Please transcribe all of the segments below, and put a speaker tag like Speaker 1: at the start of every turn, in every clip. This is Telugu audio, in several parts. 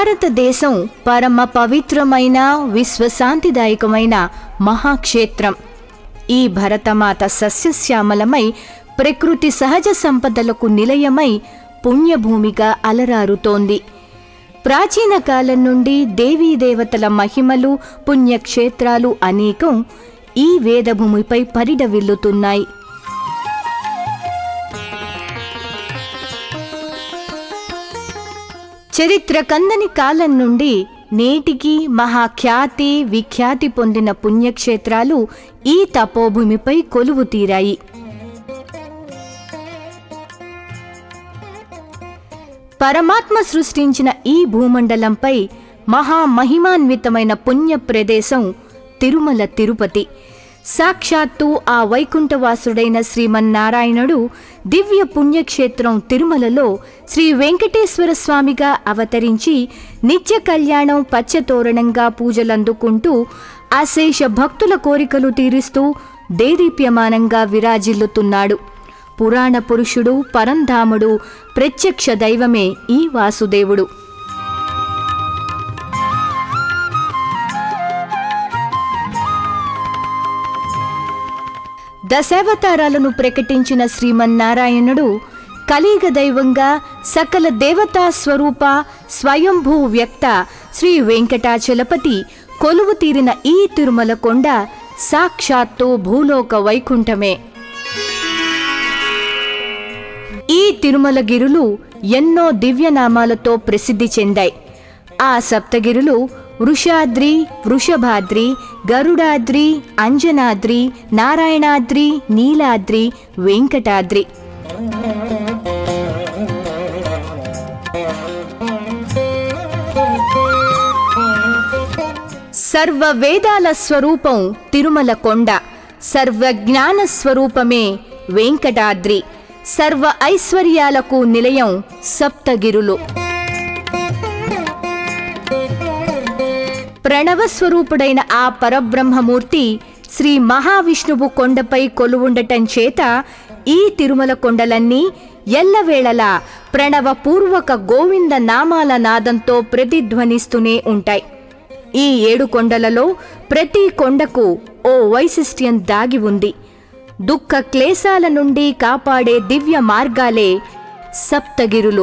Speaker 1: భారతదేశం పరమ పవిత్రమైన విశ్వశాంతిదాయకమైన మహాక్షేత్రం ఈ భరతమాత సస్యశ్యామలమై ప్రకృతి సహజ సంపదలకు నిలయమై పుణ్యభూమిగా అలరారుతోంది ప్రాచీన కాలం నుండి దేవీ దేవతల మహిమలు పుణ్యక్షేత్రాలు అనేకం ఈ వేదభూమిపై పరిడవిల్లుతున్నాయి చరిత్ర కందని కాలం నుండి నేటికి మహాఖ్యాతి విఖ్యాతి పొందిన పుణ్యక్షేత్రాలు ఈ తపోభూమిపై కొలువు తీరాయి పరమాత్మ సృష్టించిన ఈ భూమండలంపై మహామహిమాన్వితమైన పుణ్య ప్రదేశం తిరుమల తిరుపతి సాక్షాత్తు ఆ వైకుంఠవాసుడైన శ్రీమన్నారాయణుడు దివ్య పుణ్యక్షేత్రం తిరుమలలో శ్రీ వెంకటేశ్వర స్వామిగా అవతరించి నిత్య కళ్యాణం పచ్చతోరణంగా పూజలందుకుంటూ అశేష భక్తుల కోరికలు తీరుస్తూ దేదీప్యమానంగా విరాజిల్లుతున్నాడు పురాణ పురుషుడు పరంధాముడు ప్రత్యక్ష దైవమే ఈ వాసుదేవుడు దశావతారాలను ప్రకటించిన శ్రీమన్నారాయణుడు కలియుగ దైవంగా సకల దేవతా స్వరూప స్వయంభూ వ్యక్త శ్రీ వెంకటాచలపతి కొలువు తీరిన ఈ తిరుమల కొండ సాక్షాత్తు భూలోక వైకుంఠమే ఈ తిరుమలగిరులు ఎన్నో దివ్యనామాలతో ప్రసిద్ధి చెందాయి ఆ సప్తగిరులు వృషాద్రి వృషభాద్రి గరుడాద్రి అంజనాద్రి నారాయణాద్రి నీలాద్రి వెంకటాద్రి సర్వ వేదాల స్వరూపం తిరుమల కొండ సర్వ జ్ఞాన స్వరూపమే వెంకటాద్రి సర్వ ఐశ్వర్యాలకు నిలయం సప్తగిరులు ప్రణవ స్వరూపుడైన ఆ పరబ్రహ్మమూర్తి శ్రీ మహావిష్ణువు కొండపై కొలువుండటం చేత ఈ తిరుమల కొండలన్నీ ఎల్లవేళలా ప్రణవపూర్వక గోవింద నామాల నాదంతో ప్రతిధ్వనిస్తూనే ఉంటాయి ఈ ఏడు కొండలలో ప్రతి కొండకు ఓ వైశిష్ట్యం దాగి ఉంది దుఃఖ క్లేశాల నుండి కాపాడే దివ్య మార్గాలే సప్తగిరులు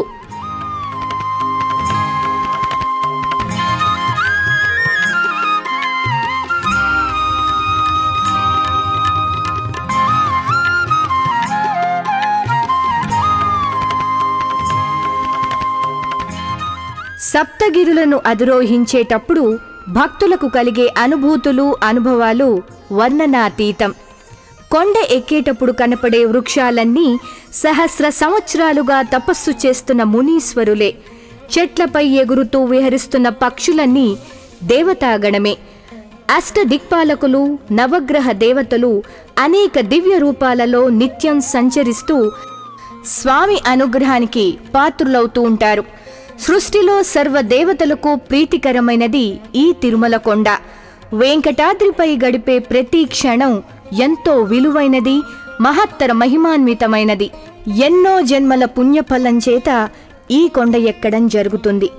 Speaker 1: సప్తగిరులను అధిరోహించేటప్పుడు భక్తులకు కలిగే అనుభూతులు అనుభవాలు వర్ణనాతీతం కొండ ఎక్కేటప్పుడు కనపడే వృక్షాలన్నీ సహస్ర సంవత్సరాలుగా తపస్సు చేస్తున్న మునీశ్వరులే చెట్లపై ఎగురుతూ విహరిస్తున్న పక్షులన్నీ దేవతాగణమే అష్ట దిక్పాలకులు నవగ్రహ దేవతలు అనేక దివ్య రూపాలలో నిత్యం సంచరిస్తూ స్వామి అనుగ్రహానికి పాత్రులవుతూ ఉంటారు సృష్టిలో సర్వ దేవతలకు ప్రీతికరమైనది ఈ తిరుమల కొండ వెంకటాద్రిపై గడిపే ప్రతి క్షణం ఎంతో విలువైనది మహత్తర మహిమాన్వితమైనది ఎన్నో జన్మల పుణ్యఫలం చేత ఈ కొండ ఎక్కడం జరుగుతుంది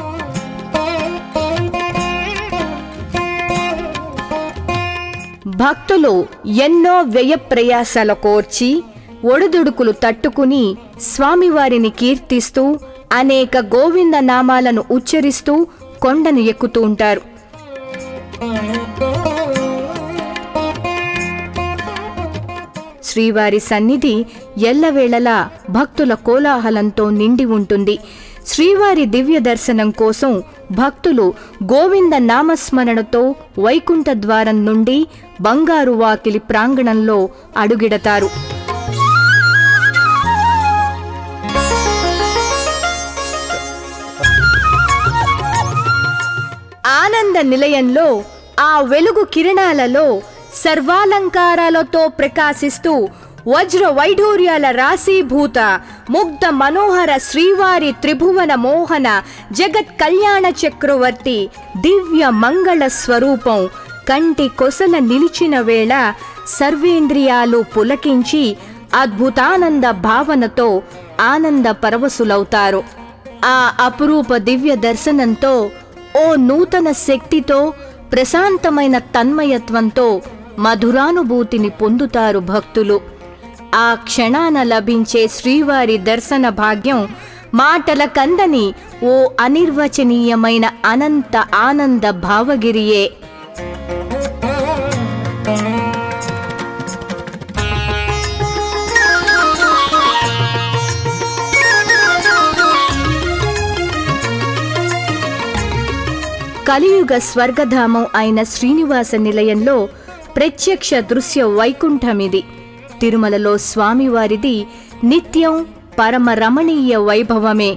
Speaker 1: భక్తులు ఎన్నో వ్యయ ప్రయాసాల కోర్చి ఒడిదుడుకులు తట్టుకుని స్వామివారిని కీర్తిస్తూ అనేక గోవింద నామాలను ఉచ్చరిస్తూ కొండను ఎక్కుతూ ఉంటారు శ్రీవారి సన్నిధి ఎల్లవేళలా భక్తుల కోలాహలంతో నిండి ఉంటుంది శ్రీవారి దివ్య దర్శనం కోసం భక్తులు గోవింద నామస్మరణతో వైకుంఠ ద్వారం నుండి బంగారు వాకిలి ప్రాంగణంలో అడుగిడతారు ఆనంద నిలయంలో ఆ వెలుగు కిరణాలలో సర్వాలంకారాలతో ప్రకాశిస్తూ వజ్ర వైఢూర్యాల రాశీభూత ముగ్ధ మనోహర శ్రీవారి త్రిభువన మోహన జగత్ కళ్యాణ చక్రవర్తి దివ్య మంగళ స్వరూపం కంటి కొసల నిలిచిన వేళ సర్వేంద్రియాలు పులకించి అద్భుతానంద భావనతో ఆనంద పరవశులవుతారు ఆ అపురూప దివ్య దర్శనంతో ఓ నూతన శక్తితో ప్రశాంతమైన తన్మయత్వంతో మధురానుభూతిని పొందుతారు భక్తులు ఆ క్షణాన లభించే శ్రీవారి దర్శన భాగ్యం మాటల కందని ఓ అనిర్వచనీయమైన అనంత ఆనంద భావగిరియే కలియుగ స్వర్గధామం అయిన శ్రీనివాస నిలయంలో ప్రత్యక్ష దృశ్య వైకుంఠమిది తిరుమలలో స్వామివారిది నిత్యం పరమ రమణీయ వైభవమే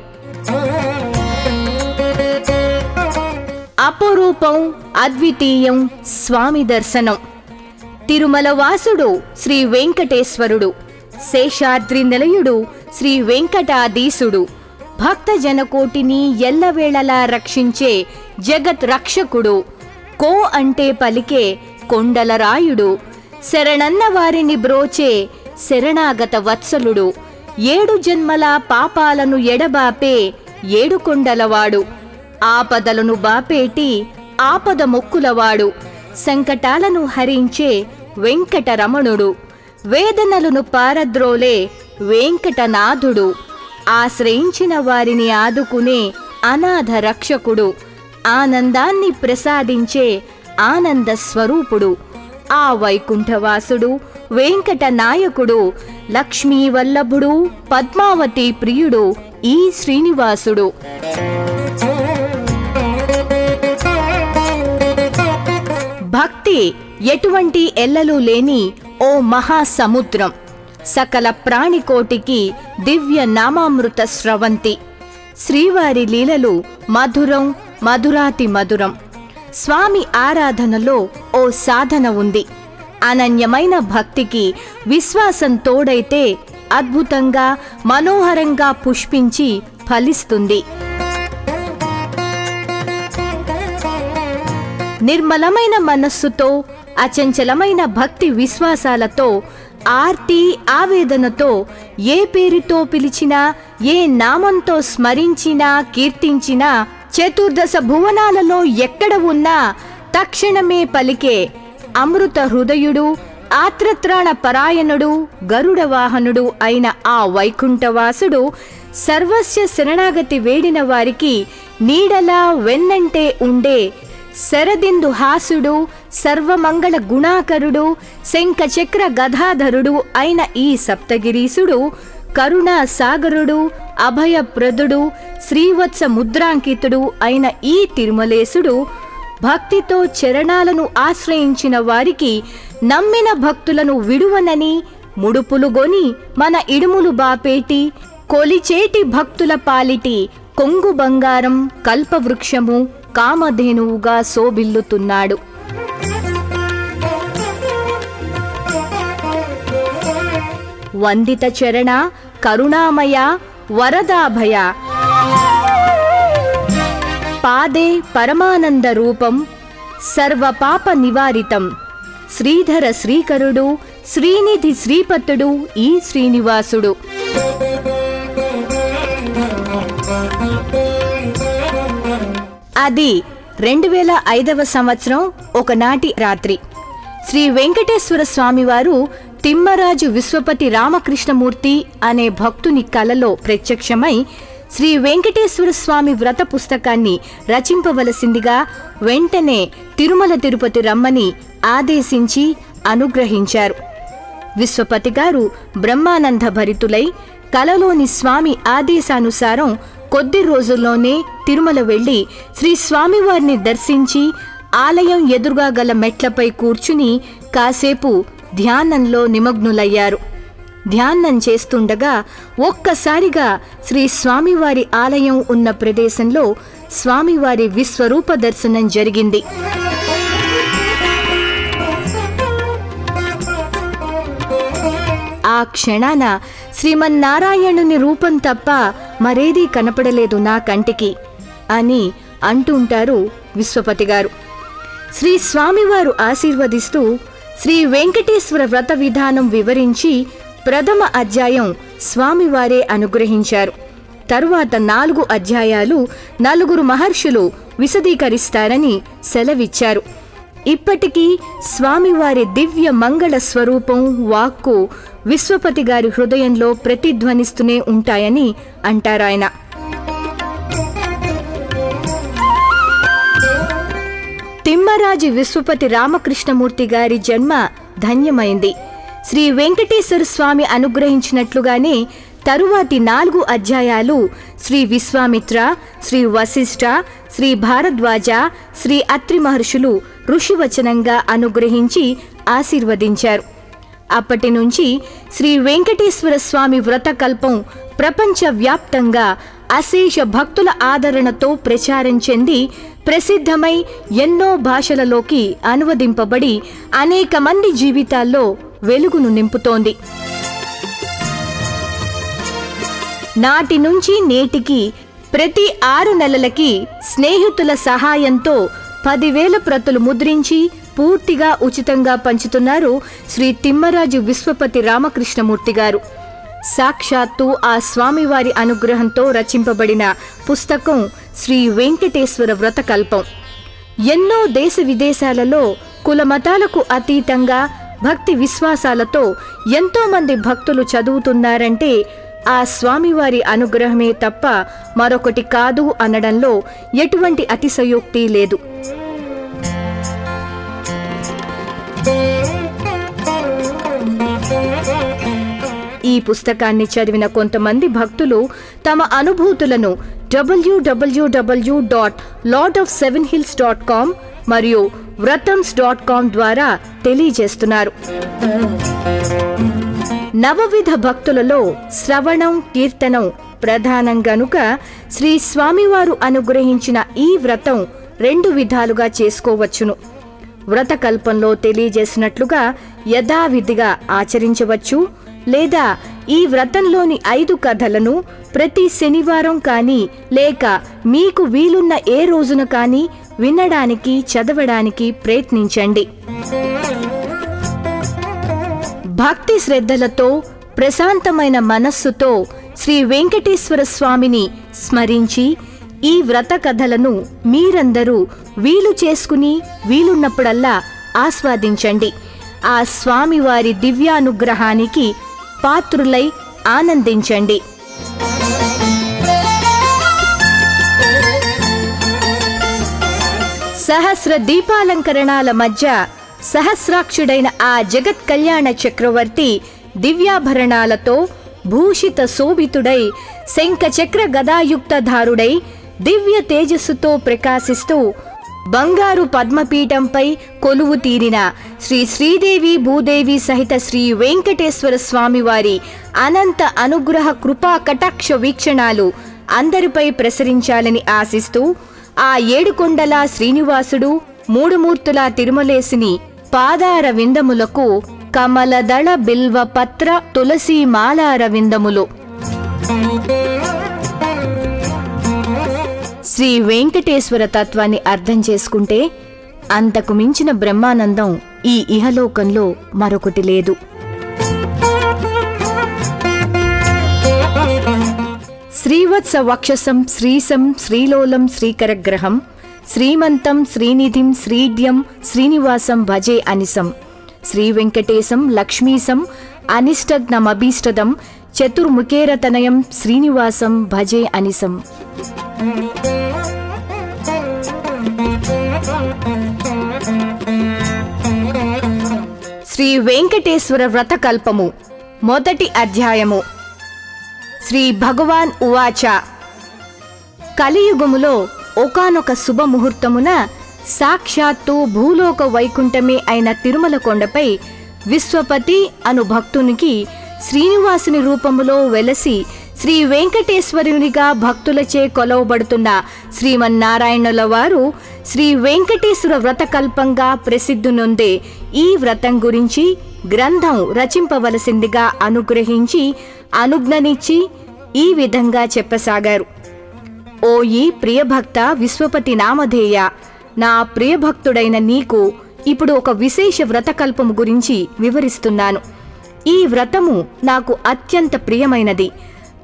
Speaker 1: అపరూపం అద్వితీయం స్వామి దర్శనం తిరుమల వాసుడు శ్రీ వెంకటేశ్వరుడు శేషాద్రి నిలయుడు శ్రీ వెంకటాధీశుడు భక్త జనకోటిని ఎల్లవేళలా రక్షించే జగత్ రక్షకుడు కో అంటే పలికే కొండలరాయుడు శరణన్న వారిని బ్రోచే శరణాగత వత్సలుడు ఏడు జన్మల పాపాలను ఎడబాపే ఏడుకొండలవాడు ఆపదలను బాపేటి ఆపద మొక్కులవాడు సంకటాలను హరించే వెంకటరమణుడు వేదనలను పారద్రోలే వెంకటనాథుడు ఆశ్రయించిన వారిని ఆదుకునే అనాథ రక్షకుడు ఆనందాన్ని ప్రసాదించే ఆనంద స్వరూపుడు ఆ వైకుంఠవాసుడు వెంకట నాయకుడు లక్ష్మీ వల్లభుడు పద్మావతి ప్రియుడు ఈ శ్రీనివాసుడు భక్తి ఎటువంటి ఎల్లలు లేని ఓ మహాసముద్రం సకల ప్రాణికోటికి దివ్య నామామృత స్రవంతి శ్రీవారి లీలలు మధురం మధురాతి మధురం స్వామి ఆరాధనలో ఓ సాధన ఉంది అనన్యమైన భక్తికి విశ్వాసం తోడైతే అద్భుతంగా మనోహరంగా పుష్పించి ఫలిస్తుంది నిర్మలమైన మనస్సుతో అచంచలమైన భక్తి విశ్వాసాలతో ఆర్తి ఆవేదనతో ఏ పేరుతో పిలిచినా ఏ నామంతో స్మరించినా కీర్తించినా చతుర్దశ భువనాలలో ఎక్కడ ఉన్నా తక్షణమే పలికే అమృత హృదయుడు ఆత్రత్రాణ పరాయణుడు గరుడ వాహనుడు అయిన ఆ వైకుంఠవాసుడు సర్వస్య శరణాగతి వేడిన వారికి నీడలా వెన్నంటే ఉండే శరదిందు హాసుడు సర్వమంగళ గుణాకరుడు శంఖ చక్ర గదాధరుడు అయిన ఈ సప్తగిరీసుడు కరుణా సాగరుడు అభయప్రదుడు శ్రీవత్స ముద్రాంకితుడు అయిన ఈ తిరుమలేశుడు భక్తితో చరణాలను ఆశ్రయించిన వారికి నమ్మిన భక్తులను విడువనని ముడుపులుగొని మన ఇడుములు బాపేటి కొలిచేటి భక్తుల పాలిటి కొంగు బంగారం కల్పవృక్షము కామధేనువుగా శోభిల్లుతున్నాడు వందిత చరణ కరుణామయ వరదాభయ పాదే పరమానంద రూపం సర్వపాప నివారితం శ్రీధర శ్రీకరుడు శ్రీనిధి శ్రీపతుడు ఈ శ్రీనివాసుడు అది రెండు వేల ఐదవ సంవత్సరం ఒకనాటి రాత్రి శ్రీ వెంకటేశ్వర స్వామివారు తిమ్మరాజు విశ్వపతి రామకృష్ణమూర్తి అనే భక్తుని కలలో ప్రత్యక్షమై శ్రీ వెంకటేశ్వర స్వామి వ్రత పుస్తకాన్ని రచింపవలసిందిగా వెంటనే తిరుమల తిరుపతి రమ్మని ఆదేశించి అనుగ్రహించారు విశ్వపతి గారు బ్రహ్మానంద భరితులై కలలోని స్వామి ఆదేశానుసారం కొద్ది రోజుల్లోనే తిరుమల వెళ్లి శ్రీ స్వామివారిని దర్శించి ఆలయం ఎదురుగా గల మెట్లపై కూర్చుని కాసేపు ధ్యానంలో నిమగ్నులయ్యారు ధ్యానం చేస్తుండగా ఒక్కసారిగా శ్రీ స్వామివారి ఆలయం ఉన్న ప్రదేశంలో స్వామివారి విశ్వరూప దర్శనం జరిగింది ఆ క్షణాన శ్రీమన్నారాయణుని రూపం తప్ప మరేదీ కనపడలేదు నా కంటికి అని అంటుంటారు విశ్వపతి గారు శ్రీ స్వామివారు ఆశీర్వదిస్తూ శ్రీ వెంకటేశ్వర వ్రత విధానం వివరించి ప్రథమ అధ్యాయం స్వామివారే అనుగ్రహించారు తరువాత నాలుగు అధ్యాయాలు నలుగురు మహర్షులు విశదీకరిస్తారని సెలవిచ్చారు ఇప్పటికీ స్వామివారి దివ్య మంగళ స్వరూపం వాక్కు విశ్వపతి గారి హృదయంలో ప్రతిధ్వనిస్తూనే ఉంటాయని అంటారాయన తిమ్మరాజు విశ్వపతి రామకృష్ణమూర్తి గారి జన్మ ధన్యమైంది శ్రీ వెంకటేశ్వర స్వామి అనుగ్రహించినట్లుగానే తరువాతి నాలుగు అధ్యాయాలు శ్రీ విశ్వామిత్ర శ్రీ వశిష్ఠ శ్రీ భారద్వాజ శ్రీ అత్రి మహర్షులు ఋషివచనంగా అనుగ్రహించి ఆశీర్వదించారు అప్పటి నుంచి శ్రీ వెంకటేశ్వర స్వామి వ్రతకల్పం ప్రపంచవ్యాప్తంగా అశేష భక్తుల ఆదరణతో ప్రచారం చెంది ప్రసిద్ధమై ఎన్నో భాషలలోకి అనువదింపబడి అనేక మంది జీవితాల్లో వెలుగును నింపుతోంది నాటి నుంచి నేటికి ప్రతి ఆరు నెలలకి స్నేహితుల సహాయంతో పదివేల ప్రతులు ముద్రించి పూర్తిగా ఉచితంగా పంచుతున్నారు శ్రీ తిమ్మరాజు విశ్వపతి రామకృష్ణమూర్తి గారు సాక్షాత్తు ఆ స్వామివారి అనుగ్రహంతో రచింపబడిన పుస్తకం శ్రీ వెంకటేశ్వర వ్రతకల్పం ఎన్నో దేశ విదేశాలలో కులమతాలకు అతీతంగా భక్తి విశ్వాసాలతో ఎంతో మంది భక్తులు చదువుతున్నారంటే ఆ స్వామివారి అనుగ్రహమే తప్ప మరొకటి కాదు అనడంలో ఎటువంటి అతిశయోక్తి లేదు ఈ పుస్తకాన్ని చదివిన కొంతమంది భక్తులు తమ అనుభూతులను డబ్ల్యూడబ్ల్యూడబ్ల్యూ dot lord of seven hills dot com మరియు వ్రతమ్స్ డాట్ కామ్ ద్వారా తెలియజేస్తున్నారు నవవిధ భక్తులలో శ్రవణం కీర్తనం ప్రధానం గనుక శ్రీ స్వామివారు అనుగ్రహించిన ఈ వ్రతం రెండు విధాలుగా చేసుకోవచ్చును వ్రతకల్పంలో తెలియజేసినట్లుగా యథావిధిగా ఆచరించవచ్చు లేదా ఈ వ్రతంలోని ఐదు కథలను ప్రతి శనివారం కానీ లేక మీకు వీలున్న ఏ రోజున కానీ వినడానికి చదవడానికి ప్రయత్నించండి భక్తి శ్రద్ధలతో ప్రశాంతమైన మనస్సుతో శ్రీ వెంకటేశ్వర స్వామిని స్మరించి ఈ వ్రత కథలను మీరందరూ వీలు చేసుకుని వీలున్నప్పుడల్లా ఆస్వాదించండి ఆ స్వామివారి దివ్యానుగ్రహానికి పాత్రులై ఆనందించండి సహస్ర దీపాలంకరణాల మధ్య సహస్రాక్షుడైన ఆ జగత్ కళ్యాణ చక్రవర్తి దివ్యాభరణాలతో భూషిత శోభితుడై శంఖ చక్ర గదాయుక్తధారుడై దివ్య తేజస్సుతో ప్రకాశిస్తూ బంగారు పద్మపీఠంపై కొలువు తీరిన శ్రీ శ్రీదేవి భూదేవి సహిత శ్రీ వెంకటేశ్వర స్వామివారి అనంత అనుగ్రహ కృపా కటాక్ష వీక్షణాలు అందరిపై ప్రసరించాలని ఆశిస్తూ ఆ ఏడుకొండల శ్రీనివాసుడు మూడుమూర్తుల తిరుమలేసిని పాదార విందములకు కమలదళ బిల్వ పత్ర తులసి మాలార విందములు శ్రీ వెంకటేశ్వర తత్వాన్ని అర్థం చేసుకుంటే అంతకు మించిన బ్రహ్మానందం ఈ ఇహలోకంలో మరొకటి లేదు శ్రీవత్స వక్షసం శ్రీసం శ్రీలోలం శ్రీకరగ్రహం శ్రీమంతం శ్రీనిధిం శ్రీడ్యం శ్రీనివాసం భజే అనిసం శ్రీ వెంకటేశం లక్ష్మీసం అనిష్టజ్ఞమభీష్టదం చతుర్ముఖేరతనయం శ్రీనివాసం భజే అనిసం శ్రీ వెంకటేశ్వర వ్రతకల్పము మొదటి అధ్యాయము శ్రీ భగవాన్ ఉవాచ కలియుగములో ఒకానొక శుభముహూర్తమున సాక్షాత్తు భూలోక వైకుంఠమే అయిన తిరుమల కొండపై విశ్వపతి అను భక్తునికి శ్రీనివాసుని రూపములో వెలసి శ్రీ వెంకటేశ్వరునిగా భక్తులచే కొలవబడుతున్న శ్రీమన్నారాయణుల వారు శ్రీ వెంకటేశ్వర వ్రతకల్పంగా ప్రసిద్ధి నొందే ఈ వ్రతం గురించి గ్రంథం రచింపవలసిందిగా అనుగ్రహించి అనుజ్ఞనిచ్చి ఈ విధంగా చెప్పసాగారు ఓ ఈ ప్రియభక్త విశ్వపతి నామధేయ నా ప్రియభక్తుడైన నీకు ఇప్పుడు ఒక విశేష వ్రతకల్పము గురించి వివరిస్తున్నాను ఈ వ్రతము నాకు అత్యంత ప్రియమైనది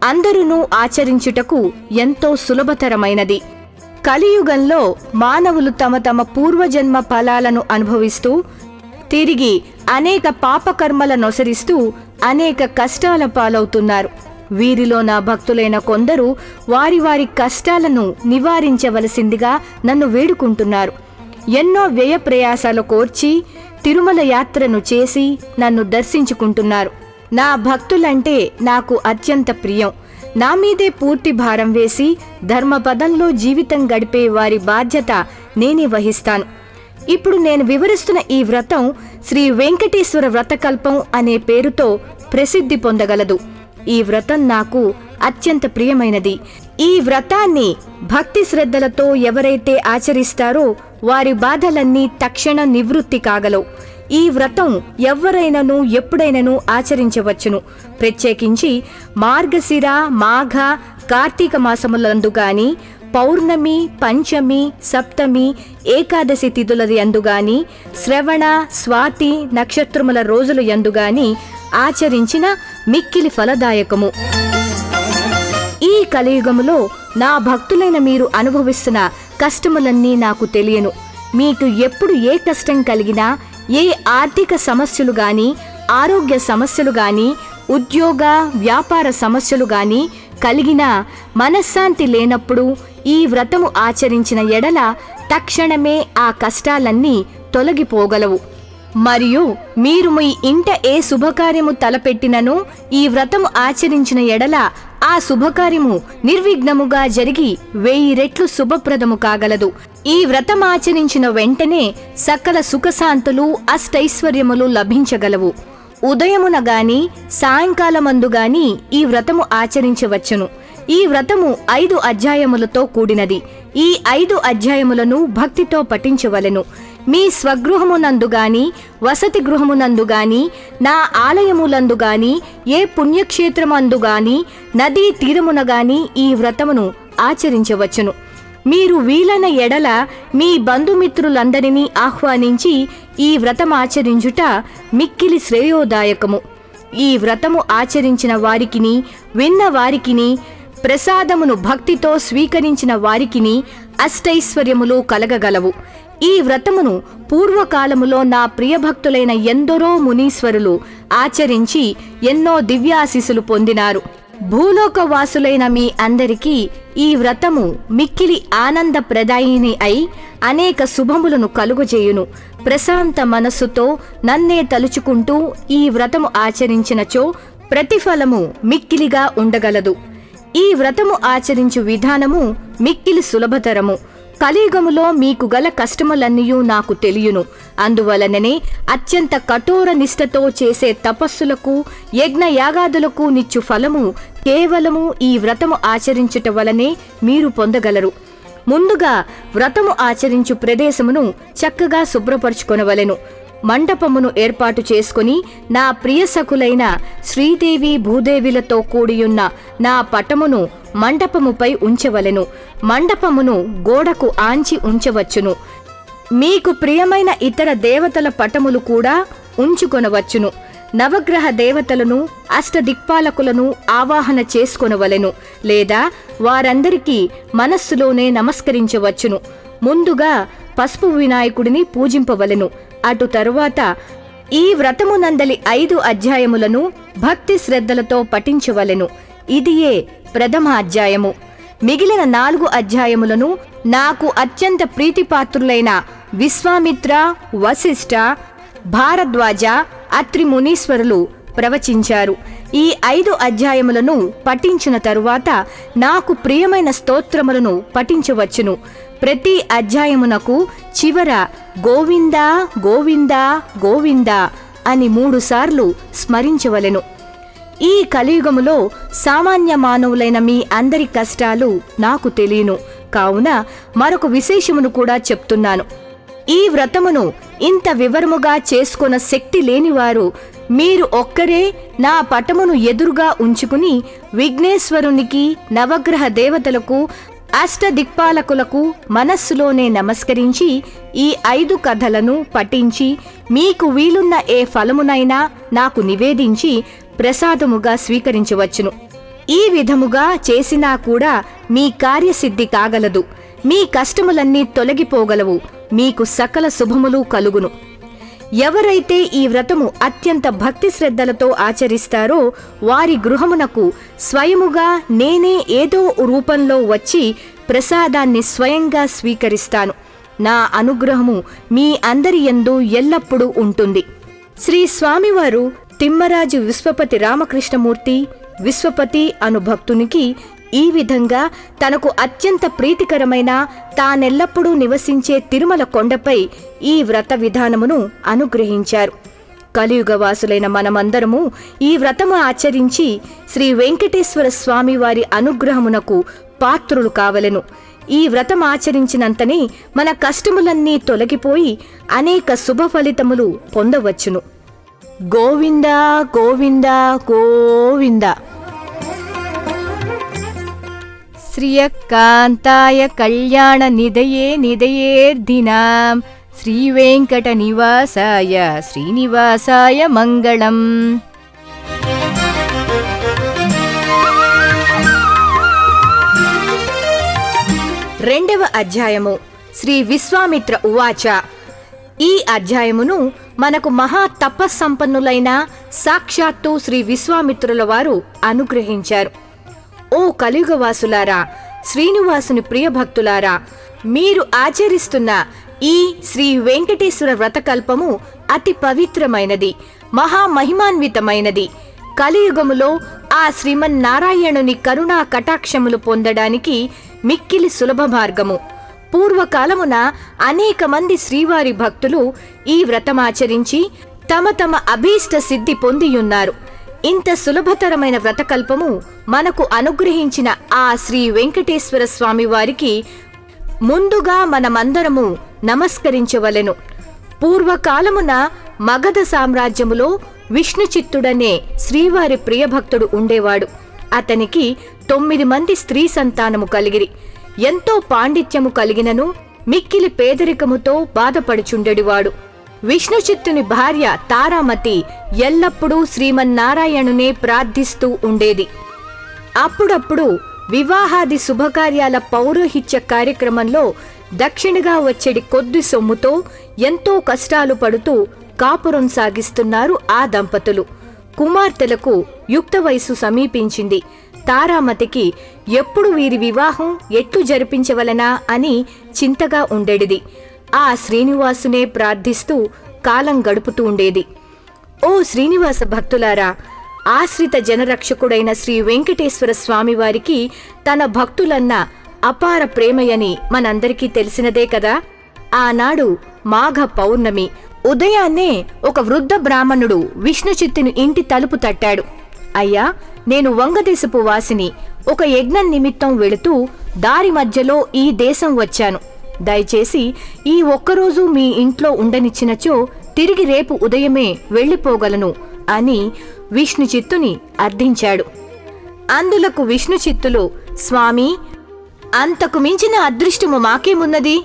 Speaker 1: అందరూ ఆచరించుటకు ఎంతో సులభతరమైనది కలియుగంలో మానవులు తమ తమ పూర్వజన్మ ఫలాలను అనుభవిస్తూ తిరిగి అనేక పాపకర్మల నొసరిస్తూ అనేక కష్టాల పాలవుతున్నారు వీరిలో నా భక్తులైన కొందరు వారి వారి కష్టాలను నివారించవలసిందిగా నన్ను వేడుకుంటున్నారు ఎన్నో వ్యయ ప్రయాసాలు కోర్చి తిరుమల యాత్రను చేసి నన్ను దర్శించుకుంటున్నారు నా భక్తులంటే నాకు అత్యంత ప్రియం నా మీదే పూర్తి భారం వేసి ధర్మపదంలో జీవితం గడిపే వారి బాధ్యత నేనే వహిస్తాను ఇప్పుడు నేను వివరిస్తున్న ఈ వ్రతం శ్రీ వెంకటేశ్వర వ్రతకల్పం అనే పేరుతో ప్రసిద్ధి పొందగలదు ఈ వ్రతం నాకు అత్యంత ప్రియమైనది ఈ వ్రతాన్ని భక్తి శ్రద్ధలతో ఎవరైతే ఆచరిస్తారో వారి బాధలన్నీ తక్షణ నివృత్తి కాగలవు ఈ వ్రతం ఎవరైనను ఎప్పుడైనను ఆచరించవచ్చును ప్రత్యేకించి మార్గశిర మాఘ కార్తీక మాసములందు గాని పౌర్ణమి పంచమి సప్తమి ఏకాదశి తిథుల యందుగాని శ్రవణ స్వాతి నక్షత్రముల రోజుల యందుగాని ఆచరించిన మిక్కిలి ఫలదాయకము ఈ కలియుగములో నా భక్తులైన మీరు అనుభవిస్తున్న కష్టములన్నీ నాకు తెలియను మీకు ఎప్పుడు ఏ కష్టం కలిగినా ఏ ఆర్థిక సమస్యలు గాని ఆరోగ్య సమస్యలు గాని ఉద్యోగ వ్యాపార సమస్యలు గాని కలిగినా మనశ్శాంతి లేనప్పుడు ఈ వ్రతము ఆచరించిన ఎడల తక్షణమే ఆ కష్టాలన్నీ తొలగిపోగలవు మరియు మీరు మీ ఇంట ఏ శుభకార్యము తలపెట్టినను ఈ వ్రతము ఆచరించిన ఎడల ఆ శుభకార్యము నిర్విఘ్నముగా జరిగి వెయ్యి రెట్లు శుభప్రదము కాగలదు ఈ వ్రతం ఆచరించిన వెంటనే సకల సుఖశాంతులు అష్టైశ్వర్యములు లభించగలవు ఉదయమున గాని సాయంకాలమందు గాని ఈ వ్రతము ఆచరించవచ్చును ఈ వ్రతము ఐదు అధ్యాయములతో కూడినది ఈ ఐదు అధ్యాయములను భక్తితో పఠించవలెను మీ స్వగృహమునందు గాని వసతి గృహమునందు గాని నా ఆలయములందు గాని ఏ పుణ్యక్షేత్రమందు గాని నదీ తీరమున గాని ఈ వ్రతమును ఆచరించవచ్చును మీరు వీలైన ఎడల మీ బంధుమిత్రులందరినీ ఆహ్వానించి ఈ వ్రతం ఆచరించుట మిక్కిలి శ్రేయోదాయకము ఈ వ్రతము ఆచరించిన వారికిని విన్న వారికిని ప్రసాదమును భక్తితో స్వీకరించిన వారికిని అష్టైశ్వర్యములు కలగగలవు ఈ వ్రతమును పూర్వకాలములో నా ప్రియభక్తులైన ఎందరో మునీశ్వరులు ఆచరించి ఎన్నో దివ్యాశీసులు పొందినారు భూలోకవాసులైన మీ అందరికీ ఈ వ్రతము మిక్కిలి ఆనందప్రదాయిని అయి అనేక శుభములను కలుగజేయును ప్రశాంత మనస్సుతో నన్నే తలుచుకుంటూ ఈ వ్రతము ఆచరించినచో ప్రతిఫలము మిక్కిలిగా ఉండగలదు ఈ వ్రతము ఆచరించు విధానము మిక్కిలి సులభతరము కలియుగములో మీకు గల కష్టములన్నీయూ నాకు తెలియను అందువలననే అత్యంత కఠోర నిష్ఠతో చేసే తపస్సులకు యజ్ఞ యాగాదులకు నిచ్చు ఫలము కేవలము ఈ వ్రతము ఆచరించుట వలనే మీరు పొందగలరు ముందుగా వ్రతము ఆచరించు ప్రదేశమును చక్కగా శుభ్రపరచుకొనవలెను మండపమును ఏర్పాటు చేసుకుని నా ప్రియసకులైన శ్రీదేవి భూదేవిలతో కూడియున్న నా పటమును మండపముపై ఉంచవలెను మండపమును గోడకు ఆంచి ఉంచవచ్చును మీకు ప్రియమైన ఇతర దేవతల పటములు కూడా ఉంచుకొనవచ్చును నవగ్రహ దేవతలను అష్టదిక్పాలకులను ఆవాహన చేసుకొనవలెను లేదా వారందరికీ మనస్సులోనే నమస్కరించవచ్చును ముందుగా పసుపు వినాయకుడిని పూజింపవలెను అటు తరువాత ఈ వ్రతమునందలి ఐదు అధ్యాయములను భక్తి శ్రద్ధలతో పఠించవలెను ఇదియే ప్రథమ అధ్యాయము మిగిలిన నాలుగు అధ్యాయములను నాకు అత్యంత ప్రీతిపాత్రులైన విశ్వామిత్ర వశిష్ఠ భారద్వాజ అత్రి మునీశ్వరులు ప్రవచించారు ఈ ఐదు అధ్యాయములను పఠించిన తరువాత నాకు ప్రియమైన స్తోత్రములను పఠించవచ్చును ప్రతి అధ్యాయమునకు చివర గోవిందా గోవిందా గోవిందా అని మూడుసార్లు స్మరించవలెను ఈ కలియుగములో సామాన్య మానవులైన మీ అందరి కష్టాలు నాకు తెలియను కావున మరొక విశేషమును కూడా చెప్తున్నాను ఈ వ్రతమును ఇంత వివరముగా చేసుకొన శక్తి లేనివారు మీరు ఒక్కరే నా పటమును ఎదురుగా ఉంచుకుని విఘ్నేశ్వరునికి నవగ్రహ దేవతలకు అష్టదిక్పాలకులకు మనస్సులోనే నమస్కరించి ఈ ఐదు కథలను పఠించి మీకు వీలున్న ఏ ఫలమునైనా నాకు నివేదించి ప్రసాదముగా స్వీకరించవచ్చును ఈ విధముగా చేసినా కూడా మీ కార్యసిద్ధి కాగలదు మీ కష్టములన్నీ తొలగిపోగలవు మీకు సకల శుభములు కలుగును ఎవరైతే ఈ వ్రతము అత్యంత భక్తి శ్రద్ధలతో ఆచరిస్తారో వారి గృహమునకు స్వయముగా నేనే ఏదో రూపంలో వచ్చి ప్రసాదాన్ని స్వయంగా స్వీకరిస్తాను నా అనుగ్రహము మీ అందరి యందు ఎల్లప్పుడూ ఉంటుంది శ్రీ స్వామివారు తిమ్మరాజు విశ్వపతి రామకృష్ణమూర్తి విశ్వపతి అను భక్తునికి ఈ విధంగా తనకు అత్యంత ప్రీతికరమైన తానెల్లప్పుడూ నివసించే తిరుమల కొండపై ఈ వ్రత విధానమును అనుగ్రహించారు కలియుగవాసులైన మనమందరము ఈ వ్రతము ఆచరించి శ్రీ వెంకటేశ్వర స్వామి వారి అనుగ్రహమునకు పాత్రులు కావలెను ఈ వ్రతం ఆచరించినంతనే మన కష్టములన్నీ తొలగిపోయి అనేక శుభ ఫలితములు పొందవచ్చును గోవింద గోవింద గోవింద శ్రియకాంతాయ కళ్యాణ నిదయే నిదయేర్దినాం శ్రీవేంకట నివాసాయ శ్రీనివాసాయ మంగళం రెండవ అధ్యాయము శ్రీ విశ్వామిత్ర ఉవాచ ఈ అధ్యాయమును మనకు మహా తపస్సంపన్నులైన సాక్షాత్తు శ్రీ విశ్వామిత్రుల వారు అనుగ్రహించారు ఓ కలియుగవాసులారా శ్రీనివాసుని ప్రియభక్తులారా మీరు ఆచరిస్తున్న ఈ శ్రీ వెంకటేశ్వర వ్రతకల్పము అతి పవిత్రమైనది మహామహిమాన్వితమైనది కలియుగములో ఆ శ్రీమన్నారాయణుని కరుణా కటాక్షములు పొందడానికి మిక్కిలి సులభ మార్గము పూర్వకాలమున అనేక మంది శ్రీవారి భక్తులు ఈ వ్రతమాచరించి తమ తమ అభీష్ట సిద్ధి పొందియున్నారు ఇంత సులభతరమైన వ్రతకల్పము మనకు అనుగ్రహించిన ఆ శ్రీ వెంకటేశ్వర స్వామి వారికి ముందుగా మనమందరము నమస్కరించవలెను పూర్వకాలమున మగధ సామ్రాజ్యములో విష్ణుచిత్తుడనే శ్రీవారి ప్రియభక్తుడు ఉండేవాడు అతనికి తొమ్మిది మంది స్త్రీ సంతానము కలిగిరి ఎంతో పాండిత్యము కలిగినను మిక్కిలి పేదరికముతో బాధపడుచుండెడివాడు విష్ణుచిత్తుని భార్య తారామతి ఎల్లప్పుడూ శ్రీమన్నారాయణునే ప్రార్థిస్తూ ఉండేది అప్పుడప్పుడు వివాహాది శుభకార్యాల పౌరోహిత్య కార్యక్రమంలో దక్షిణగా వచ్చేడి కొద్ది సొమ్ముతో ఎంతో కష్టాలు పడుతూ కాపురం సాగిస్తున్నారు ఆ దంపతులు కుమార్తెలకు యుక్త వయసు సమీపించింది తారామతికి ఎప్పుడు వీరి వివాహం ఎట్లు జరిపించవలనా అని చింతగా ఉండేడిది ఆ శ్రీనివాసునే ప్రార్థిస్తూ కాలం గడుపుతూ ఉండేది ఓ శ్రీనివాస భక్తులారా ఆశ్రిత జనరక్షకుడైన శ్రీ వెంకటేశ్వర స్వామి వారికి తన భక్తులన్న అపార ప్రేమయని మనందరికీ తెలిసినదే కదా ఆనాడు మాఘ పౌర్ణమి ఉదయాన్నే ఒక వృద్ధ బ్రాహ్మణుడు విష్ణుచిత్తుని ఇంటి తలుపు తట్టాడు అయ్యా నేను వంగదేశపు వాసిని ఒక యజ్ఞం నిమిత్తం వెళుతూ దారి మధ్యలో ఈ దేశం వచ్చాను దయచేసి ఈ ఒక్కరోజు మీ ఇంట్లో ఉండనిచ్చినచో తిరిగి రేపు ఉదయమే వెళ్ళిపోగలను అని విష్ణుచిత్తుని అర్థించాడు అందులకు విష్ణుచిత్తులు స్వామి అంతకు మించిన అదృష్టము మాకేమున్నది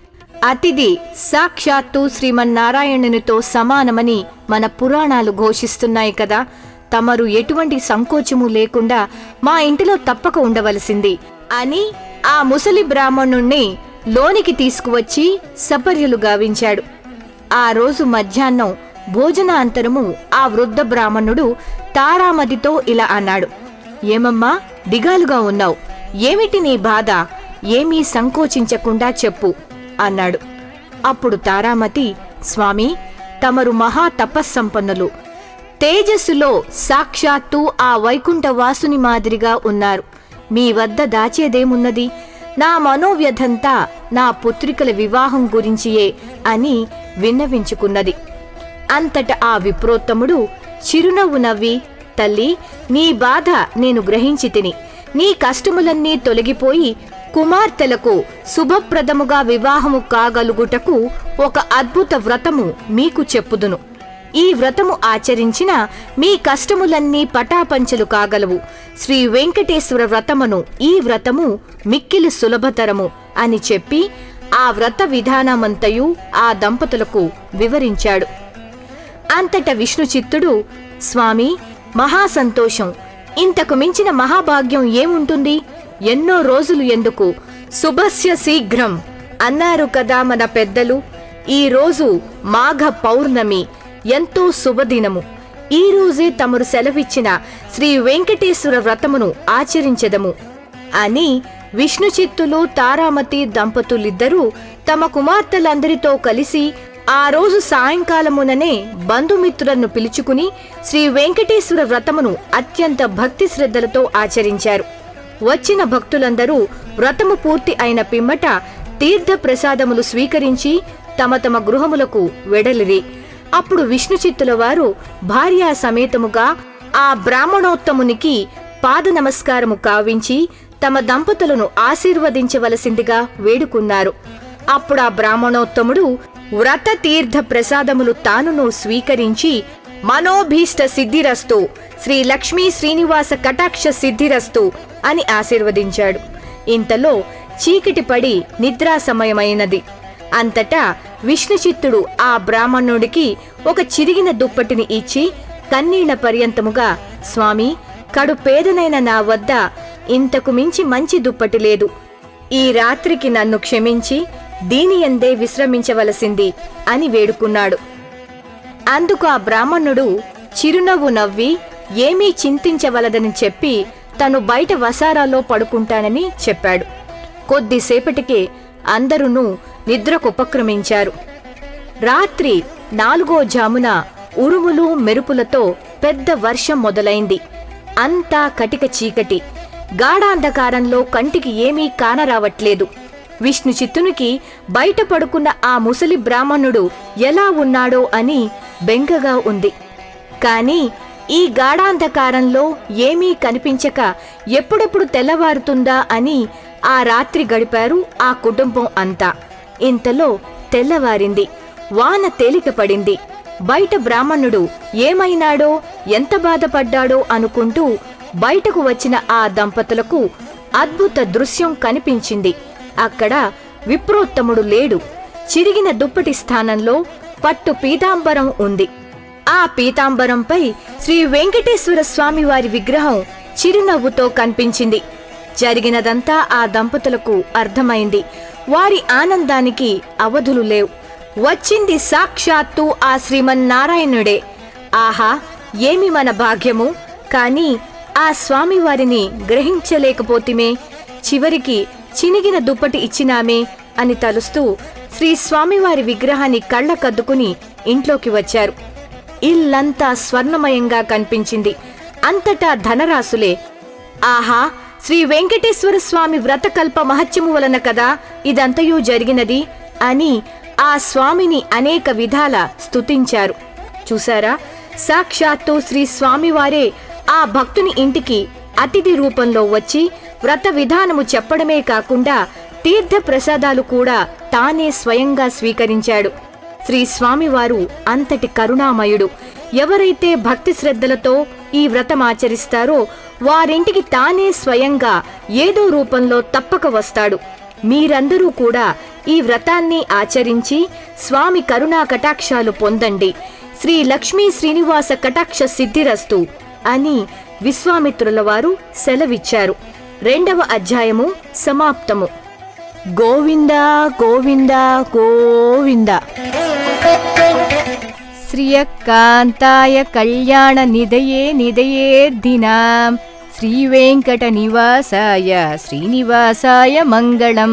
Speaker 1: అతిథి సాక్షాత్తు శ్రీమన్నారాయణునితో సమానమని మన పురాణాలు ఘోషిస్తున్నాయి కదా తమరు ఎటువంటి సంకోచము లేకుండా మా ఇంటిలో తప్పక ఉండవలసింది అని ఆ ముసలి బ్రాహ్మణుణ్ణి లోనికి తీసుకువచ్చి సపర్యలు గావించాడు ఆ రోజు మధ్యాహ్నం భోజనాంతరము ఆ వృద్ధ బ్రాహ్మణుడు తారామతితో ఇలా అన్నాడు ఏమమ్మా దిగాలుగా ఉన్నావు ఏమిటి నీ బాధ ఏమీ సంకోచించకుండా చెప్పు అన్నాడు అప్పుడు తారామతి స్వామి తమరు మహా తపస్సంపన్నులు తేజస్సులో సాక్షాత్తు ఆ వైకుంఠవాసుని మాదిరిగా ఉన్నారు మీ వద్ద దాచేదేమున్నది నా మనోవ్యధంతా నా పుత్రికల వివాహం గురించియే అని విన్నవించుకున్నది అంతట ఆ విప్రోత్తముడు చిరునవ్వు నవ్వి తల్లి నీ బాధ నేను గ్రహించి తిని నీ కష్టములన్నీ తొలగిపోయి కుమార్తెలకు శుభప్రదముగా వివాహము కాగలుగుటకు ఒక అద్భుత వ్రతము మీకు చెప్పుదును ఈ వ్రతము ఆచరించిన మీ కష్టములన్నీ పటాపంచలు కాగలవు శ్రీ వెంకటేశ్వర వ్రతమును ఈ వ్రతము మిక్కిలి సులభతరము అని చెప్పి ఆ వ్రత విధానమంతయు ఆ దంపతులకు వివరించాడు అంతట విష్ణు చిత్తుడు స్వామి మహాసంతోషం ఇంతకు మించిన మహాభాగ్యం ఏముంటుంది ఎన్నో రోజులు ఎందుకు శుభస్య శీఘ్రం అన్నారు కదా మన పెద్దలు ఈ రోజు మాఘ పౌర్ణమి ఎంతో శుభదినము ఈ రోజే తమరు సెలవిచ్చిన శ్రీ వెంకటేశ్వర వ్రతమును ఆచరించెదము అని విష్ణు చిత్తులు తారామతి దంపతులిద్దరూ తమ కుమార్తెలందరితో కలిసి ఆ రోజు సాయంకాలముననే బంధుమిత్రులను పిలుచుకుని శ్రీ వెంకటేశ్వర వ్రతమును అత్యంత భక్తి శ్రద్ధలతో ఆచరించారు వచ్చిన భక్తులందరూ వ్రతము పూర్తి అయిన పిమ్మట తీర్థ ప్రసాదములు స్వీకరించి తమ తమ గృహములకు వెడలిరి అప్పుడు విష్ణు చిత్తుల వారు భార్యా సమేతముగా ఆ బ్రాహ్మణోత్తమునికి పాద నమస్కారము కావించి తమ దంపతులను ఆశీర్వదించవలసిందిగా వేడుకున్నారు అప్పుడు ఆ బ్రాహ్మణోత్తముడు వ్రత తీర్థ ప్రసాదములు తానును స్వీకరించి మనోభీష్ట సిద్ధిరస్తు శ్రీ లక్ష్మీ శ్రీనివాస కటాక్ష సిద్ధిరస్తు అని ఆశీర్వదించాడు ఇంతలో చీకటి పడి నిద్రా సమయమైనది అంతటా విష్ణుచిత్తుడు ఆ బ్రాహ్మణుడికి ఒక చిరిగిన దుప్పటిని ఇచ్చి కన్నీళ్ల పర్యంతముగా స్వామి కడు పేదనైన నా వద్ద ఇంతకు మించి మంచి దుప్పటి లేదు ఈ రాత్రికి నన్ను క్షమించి దీని ఎందే విశ్రమించవలసింది అని వేడుకున్నాడు అందుకు ఆ బ్రాహ్మణుడు చిరునవ్వు నవ్వి ఏమీ చింతించవలదని చెప్పి తను బయట వసారాలో పడుకుంటానని చెప్పాడు కొద్దిసేపటికే అందరూ నిద్రకు ఉపక్రమించారు రాత్రి నాలుగో జామున ఉరుములు మెరుపులతో పెద్ద వర్షం మొదలైంది అంతా కటిక చీకటి గాఢాంధకారంలో కంటికి ఏమీ కానరావట్లేదు విష్ణు చిత్తునికి బయట పడుకున్న ఆ ముసలి బ్రాహ్మణుడు ఎలా ఉన్నాడో అని బెంగగా ఉంది కాని ఈ గాఢాంధకారంలో ఏమీ కనిపించక ఎప్పుడెప్పుడు తెల్లవారుతుందా అని ఆ రాత్రి గడిపారు ఆ కుటుంబం అంతా ఇంతలో తెల్లవారింది వాన తేలిక పడింది బయట బ్రాహ్మణుడు ఏమైనాడో ఎంత బాధపడ్డాడో అనుకుంటూ బయటకు వచ్చిన ఆ దంపతులకు అద్భుత దృశ్యం కనిపించింది అక్కడ విప్రోత్తముడు లేడు చిరిగిన దుప్పటి స్థానంలో పట్టు పీతాంబరం ఉంది ఆ పీతాంబరంపై శ్రీ వెంకటేశ్వర స్వామి వారి విగ్రహం చిరునవ్వుతో కనిపించింది జరిగినదంతా ఆ దంపతులకు అర్థమైంది వారి ఆనందానికి అవధులు లేవు వచ్చింది సాక్షాత్తు ఆ శ్రీమన్నారాయణుడే ఆహా ఏమి మన భాగ్యము కాని ఆ స్వామి వారిని గ్రహించలేకపోతిమే చివరికి చినిగిన దుప్పటి ఇచ్చినామే అని తలుస్తూ శ్రీ స్వామివారి విగ్రహాన్ని కళ్ళకద్దుకుని ఇంట్లోకి వచ్చారు ఇల్లంతా స్వర్ణమయంగా కనిపించింది అంతటా ధనరాశులే ఆహా శ్రీ వెంకటేశ్వర స్వామి వ్రతకల్ప మహత్యము వలన కదా ఇదంతయూ జరిగినది అని ఆ స్వామిని అనేక విధాల స్తుతించారు చూసారా సాక్షాత్తు శ్రీ స్వామివారే ఆ భక్తుని ఇంటికి అతిథి రూపంలో వచ్చి వ్రత విధానము చెప్పడమే కాకుండా తీర్థ ప్రసాదాలు కూడా తానే స్వయంగా స్వీకరించాడు శ్రీ స్వామివారు అంతటి కరుణామయుడు ఎవరైతే భక్తి శ్రద్ధలతో ఈ వ్రతం ఆచరిస్తారో వారింటికి తానే స్వయంగా ఏదో రూపంలో తప్పక వస్తాడు మీరందరూ కూడా ఈ వ్రతాన్ని ఆచరించి స్వామి కరుణా కటాక్షాలు పొందండి శ్రీ లక్ష్మీ శ్రీనివాస కటాక్ష సిద్ధిరస్తు అని విశ్వామిత్రుల వారు సెలవిచ్చారు రెండవ అధ్యాయము సమాప్తము గోవింద గోవింద గోవింద శ్రియకాంతాయ కళ్యాణ నిదయే నిదయేర్దినాం శ్రీ వెంకట నివాసాయ శ్రీనివాసాయ మంగళం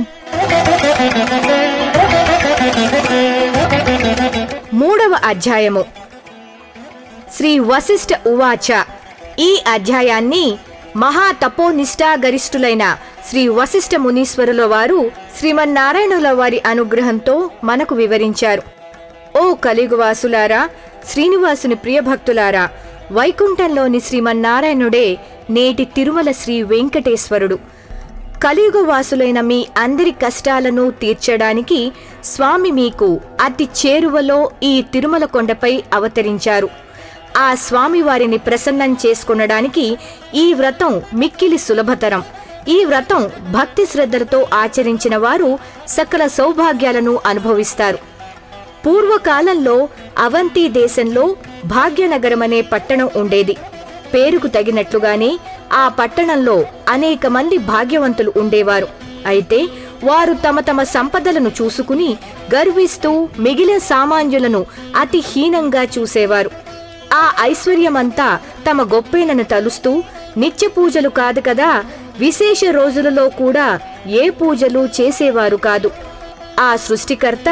Speaker 1: మూడవ అధ్యాయము శ్రీ వశిష్ఠ ఉవాచ ఈ అధ్యాయాన్ని మహా తపోనిష్టాగరిష్ఠులైన శ్రీ వశిష్ఠ మునీశ్వరుల వారు శ్రీమన్నారాయణుల వారి అనుగ్రహంతో మనకు వివరించారు ఓ కలిగువాసులారా శ్రీనివాసుని ప్రియభక్తులారా వైకుంఠంలోని శ్రీమన్నారాయణుడే నేటి తిరుమల శ్రీ వెంకటేశ్వరుడు కలియుగ వాసులైన మీ అందరి కష్టాలను తీర్చడానికి స్వామి మీకు అతి చేరువలో ఈ తిరుమల కొండపై అవతరించారు ఆ స్వామి వారిని ప్రసన్నం చేసుకొనడానికి ఈ వ్రతం మిక్కిలి సులభతరం ఈ వ్రతం భక్తి శ్రద్ధలతో ఆచరించిన వారు సకల సౌభాగ్యాలను అనుభవిస్తారు పూర్వకాలంలో అవంతి దేశంలో భాగ్యనగరం అనే పట్టణం ఉండేది పేరుకు తగినట్లుగానే ఆ పట్టణంలో అనేక మంది భాగ్యవంతులు ఉండేవారు అయితే వారు తమ తమ సంపదలను చూసుకుని గర్విస్తూ మిగిలిన సామాన్యులను అతి హీనంగా చూసేవారు ఆ ఐశ్వర్యమంతా తమ గొప్పేనని తలుస్తూ నిత్య పూజలు కాదు కదా విశేష రోజులలో కూడా ఏ పూజలు చేసేవారు కాదు ఆ సృష్టికర్త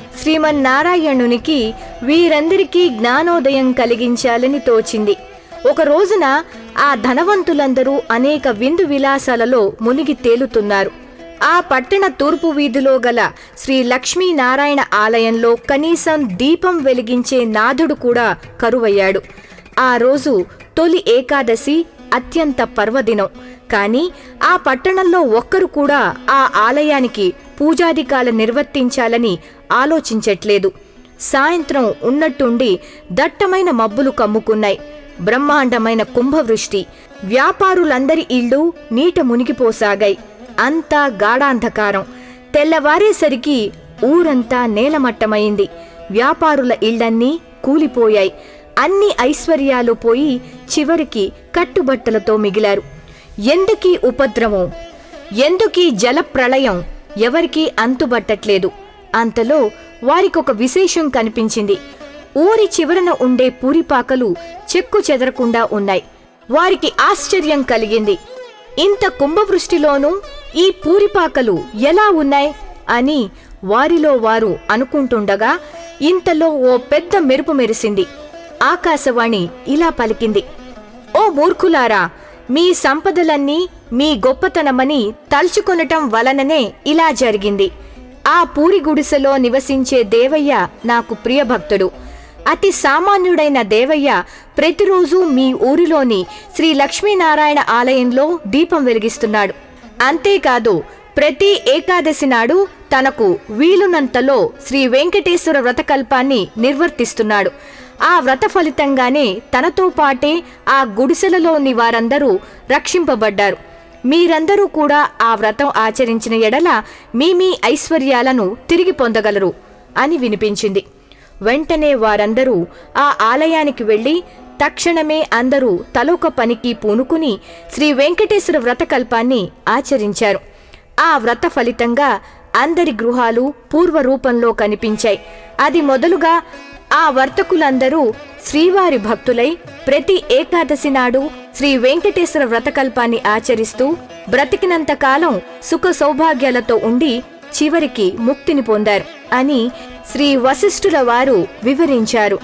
Speaker 1: శ్రీమన్నారాయణునికి వీరందరికీ జ్ఞానోదయం కలిగించాలని తోచింది ఒక రోజున ఆ ధనవంతులందరూ అనేక విందు విలాసాలలో మునిగి తేలుతున్నారు ఆ పట్టణ తూర్పు వీధిలో గల శ్రీ లక్ష్మీనారాయణ ఆలయంలో కనీసం దీపం వెలిగించే నాథుడు కూడా కరువయ్యాడు ఆ రోజు తొలి ఏకాదశి అత్యంత పర్వదినం కానీ ఆ పట్టణంలో ఒక్కరు కూడా ఆ ఆలయానికి పూజాధికాలు నిర్వర్తించాలని ఆలోచించట్లేదు సాయంత్రం ఉన్నట్టుండి దట్టమైన మబ్బులు కమ్ముకున్నాయి బ్రహ్మాండమైన కుంభవృష్టి వ్యాపారులందరి ఇళ్ళు నీట మునిగిపోసాగాయి అంతా గాఢాంధకారం తెల్లవారేసరికి ఊరంతా నేలమట్టమైంది వ్యాపారుల ఇళ్లన్నీ కూలిపోయాయి అన్ని ఐశ్వర్యాలు పోయి చివరికి కట్టుబట్టలతో మిగిలారు ఎందుకీ ఉపద్రవం ఎందుకీ జల ప్రళయం ఎవరికీ అంతుబట్టట్లేదు అంతలో వారికొక విశేషం కనిపించింది ఊరి చివరన ఉండే పూరిపాకలు చెక్కు చెదరకుండా ఉన్నాయి వారికి ఆశ్చర్యం కలిగింది ఇంత కుంభవృష్టిలోనూ ఈ పూరిపాకలు ఎలా ఉన్నాయి అని వారిలో వారు అనుకుంటుండగా ఇంతలో ఓ పెద్ద మెరుపు మెరిసింది ఆకాశవాణి ఇలా పలికింది ఓ మూర్ఖులారా మీ సంపదలన్నీ మీ గొప్పతనమని తలుచుకొనటం వలననే ఇలా జరిగింది ఆ పూరి గుడిసెలో నివసించే దేవయ్య నాకు ప్రియభక్తుడు అతి సామాన్యుడైన దేవయ్య ప్రతిరోజు మీ ఊరిలోని శ్రీ లక్ష్మీనారాయణ ఆలయంలో దీపం వెలిగిస్తున్నాడు అంతేకాదు ప్రతి ఏకాదశి నాడు తనకు వీలునంతలో శ్రీ వెంకటేశ్వర వ్రతకల్పాన్ని నిర్వర్తిస్తున్నాడు ఆ వ్రత ఫలితంగానే తనతో పాటే ఆ గుడిసెలలోని వారందరూ రక్షింపబడ్డారు మీరందరూ కూడా ఆ వ్రతం ఆచరించిన ఎడల మీ మీ ఐశ్వర్యాలను తిరిగి పొందగలరు అని వినిపించింది వెంటనే వారందరూ ఆ ఆలయానికి వెళ్ళి తక్షణమే అందరూ తలొక పనికి పూనుకుని శ్రీ వెంకటేశ్వర వ్రతకల్పాన్ని ఆచరించారు ఆ వ్రత ఫలితంగా అందరి గృహాలు పూర్వ రూపంలో కనిపించాయి అది మొదలుగా ఆ వర్తకులందరూ శ్రీవారి భక్తులై ప్రతి ఏకాదశి నాడు శ్రీ వెంకటేశ్వర వ్రతకల్పాన్ని ఆచరిస్తూ బ్రతికినంత కాలం సుఖ సౌభాగ్యాలతో ఉండి చివరికి ముక్తిని పొందారు అని శ్రీ వశిష్ఠుల వారు వివరించారు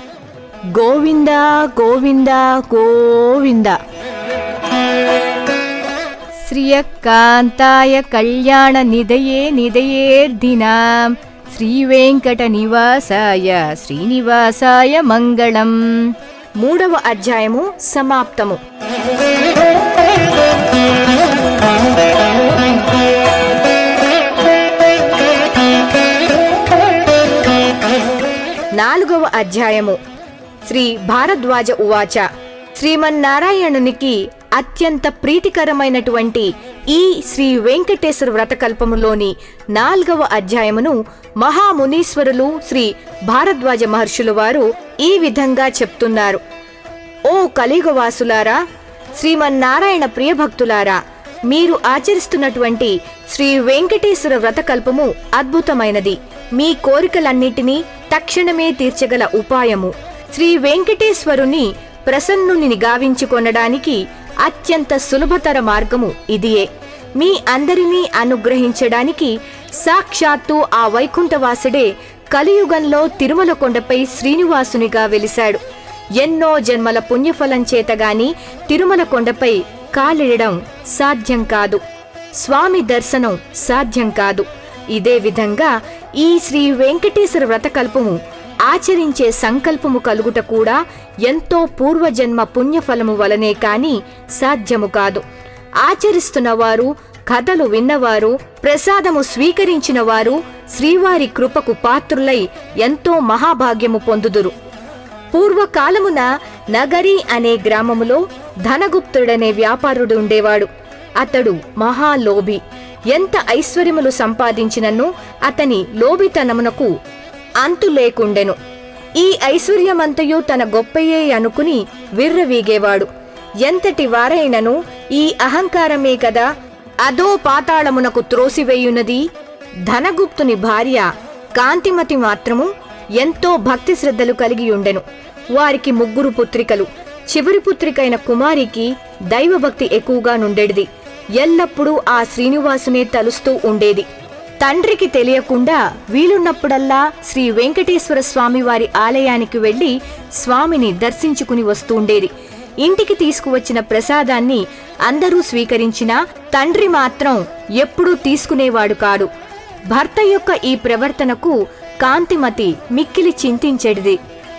Speaker 1: గోవింద గోవింద గోవింద శ్రియకాంతాయ కళ్యాణ నిదయే నిదయేర్దినాం శ్రీవేంకట నివాసాయ శ్రీనివాసాయ మంగళం మూడవ అధ్యాయము సమాప్తము నాలుగవ అధ్యాయము శ్రీ భారద్వాజ ఉవాచ శ్రీమన్నారాయణునికి అత్యంత ప్రీతికరమైనటువంటి ఈ శ్రీ వెంకటేశ్వర వ్రతకల్పములోని నాల్గవ అధ్యాయమును మహామునీశ్వరులు శ్రీ భారద్వాజ మహర్షుల వారు ఈ విధంగా చెప్తున్నారు ఓ కలియుగవాసులారా శ్రీమన్నారాయణ ప్రియభక్తులారా మీరు ఆచరిస్తున్నటువంటి శ్రీ వెంకటేశ్వర వ్రతకల్పము అద్భుతమైనది మీ కోరికలన్నిటినీ తక్షణమే తీర్చగల ఉపాయము శ్రీ వెంకటేశ్వరుని ప్రసన్నుని గావించుకొనడానికి అత్యంత సులభతర మార్గము ఇదియే మీ అందరినీ అనుగ్రహించడానికి సాక్షాత్తు ఆ వైకుంఠవాసుడే కలియుగంలో తిరుమల కొండపై శ్రీనివాసునిగా వెలిశాడు ఎన్నో జన్మల పుణ్యఫలం చేతగాని తిరుమల కొండపై కాలిడడం సాధ్యం కాదు స్వామి దర్శనం సాధ్యం కాదు ఇదే విధంగా ఈ శ్రీ వెంకటేశ్వర వ్రతకల్పము ఆచరించే సంకల్పము కలుగుట కూడా ఎంతో పూర్వజన్మ పుణ్యఫలము వలనే కాని సాధ్యము కాదు ఆచరిస్తున్న వారు కథలు విన్నవారు ప్రసాదము స్వీకరించిన వారు శ్రీవారి కృపకు పాత్రులై ఎంతో మహాభాగ్యము పొందుదురు పూర్వకాలమున నగరి అనే గ్రామములో ధనగుప్తుడనే వ్యాపారుడు ఉండేవాడు అతడు మహాలోభి ఎంత ఐశ్వర్యములు సంపాదించినను అతని లోభితనమునకు అంతు లేకుండెను ఈ ఐశ్వర్యమంతయు తన గొప్పయే అనుకుని విర్రవీగేవాడు ఎంతటి వారైనను ఈ అహంకారమే కదా అదో పాతాళమునకు త్రోసివేయునది ధనగుప్తుని భార్య కాంతిమతి మాత్రము ఎంతో భక్తి శ్రద్ధలు కలిగి ఉండెను వారికి ముగ్గురు పుత్రికలు చివరి పుత్రికైన కుమారికి దైవభక్తి ఎక్కువగా నుండెడిది ఎల్లప్పుడూ ఆ శ్రీనివాసునే తలుస్తూ ఉండేది తండ్రికి తెలియకుండా వీలున్నప్పుడల్లా శ్రీ వెంకటేశ్వర స్వామి వారి ఆలయానికి వెళ్లి స్వామిని దర్శించుకుని వస్తుండేది ఇంటికి తీసుకువచ్చిన ప్రసాదాన్ని అందరూ స్వీకరించినా తండ్రి మాత్రం ఎప్పుడూ తీసుకునేవాడు కాడు భర్త యొక్క ఈ ప్రవర్తనకు కాంతిమతి మిక్కిలి చింతించెడిది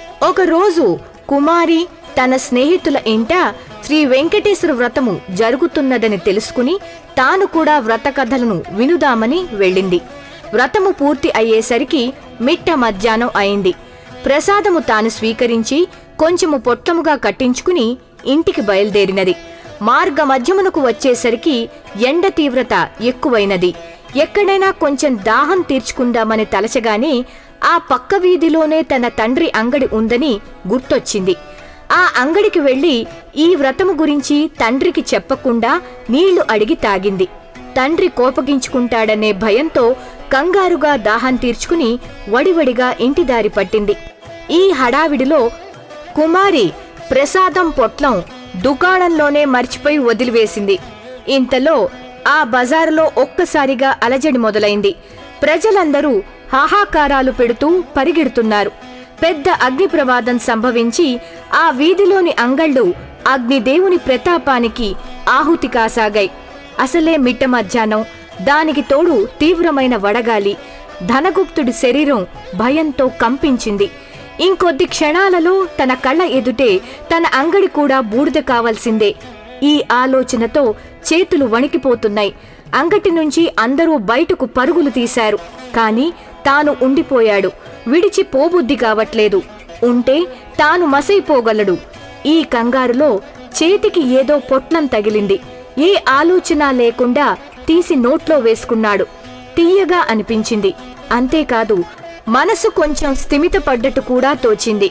Speaker 1: ఒకరోజు కుమారి తన స్నేహితుల ఇంట శ్రీ వెంకటేశ్వర వ్రతము జరుగుతున్నదని తెలుసుకుని తాను కూడా వ్రత కథలను వినుదామని వెళ్ళింది వ్రతము పూర్తి అయ్యేసరికి మిట్ట మధ్యాహ్నం అయింది ప్రసాదము తాను స్వీకరించి కొంచెము పొట్లముగా కట్టించుకుని ఇంటికి బయలుదేరినది మార్గ మధ్యమునకు వచ్చేసరికి ఎండ తీవ్రత ఎక్కువైనది ఎక్కడైనా కొంచెం దాహం తీర్చుకుందామని తలచగానే ఆ పక్క వీధిలోనే తన తండ్రి అంగడి ఉందని గుర్తొచ్చింది ఆ అంగడికి వెళ్లి ఈ వ్రతము గురించి తండ్రికి చెప్పకుండా నీళ్లు అడిగి తాగింది తండ్రి కోపగించుకుంటాడనే భయంతో కంగారుగా దాహం తీర్చుకుని వడివడిగా ఇంటి దారి పట్టింది ఈ హడావిడిలో కుమారి ప్రసాదం పొట్లం దుకాణంలోనే మర్చిపోయి వదిలివేసింది ఇంతలో ఆ బజారులో ఒక్కసారిగా అలజడి మొదలైంది ప్రజలందరూ హాహాకారాలు పెడుతూ పరిగెడుతున్నారు పెద్ద అగ్ని ప్రమాదం సంభవించి ఆ వీధిలోని అంగళ్ళు అగ్నిదేవుని ప్రతాపానికి ఆహుతి కాసాగాయి అసలే మిట్ట మధ్యాహ్నం దానికి తోడు తీవ్రమైన వడగాలి ధనగుప్తుడి శరీరం భయంతో కంపించింది ఇంకొద్ది క్షణాలలో తన కళ్ళ ఎదుటే తన అంగడి కూడా బూడిద కావాల్సిందే ఈ ఆలోచనతో చేతులు వణికిపోతున్నాయి అంగటి నుంచి అందరూ బయటకు పరుగులు తీశారు కాని తాను ఉండిపోయాడు విడిచి పోబుద్ధి కావట్లేదు ఉంటే తాను మసైపోగలడు ఈ కంగారులో చేతికి ఏదో పొట్లం తగిలింది ఏ ఆలోచన లేకుండా తీసి నోట్లో వేసుకున్నాడు తీయగా అనిపించింది అంతేకాదు మనసు కొంచెం స్థిమితపడ్డట్టు కూడా తోచింది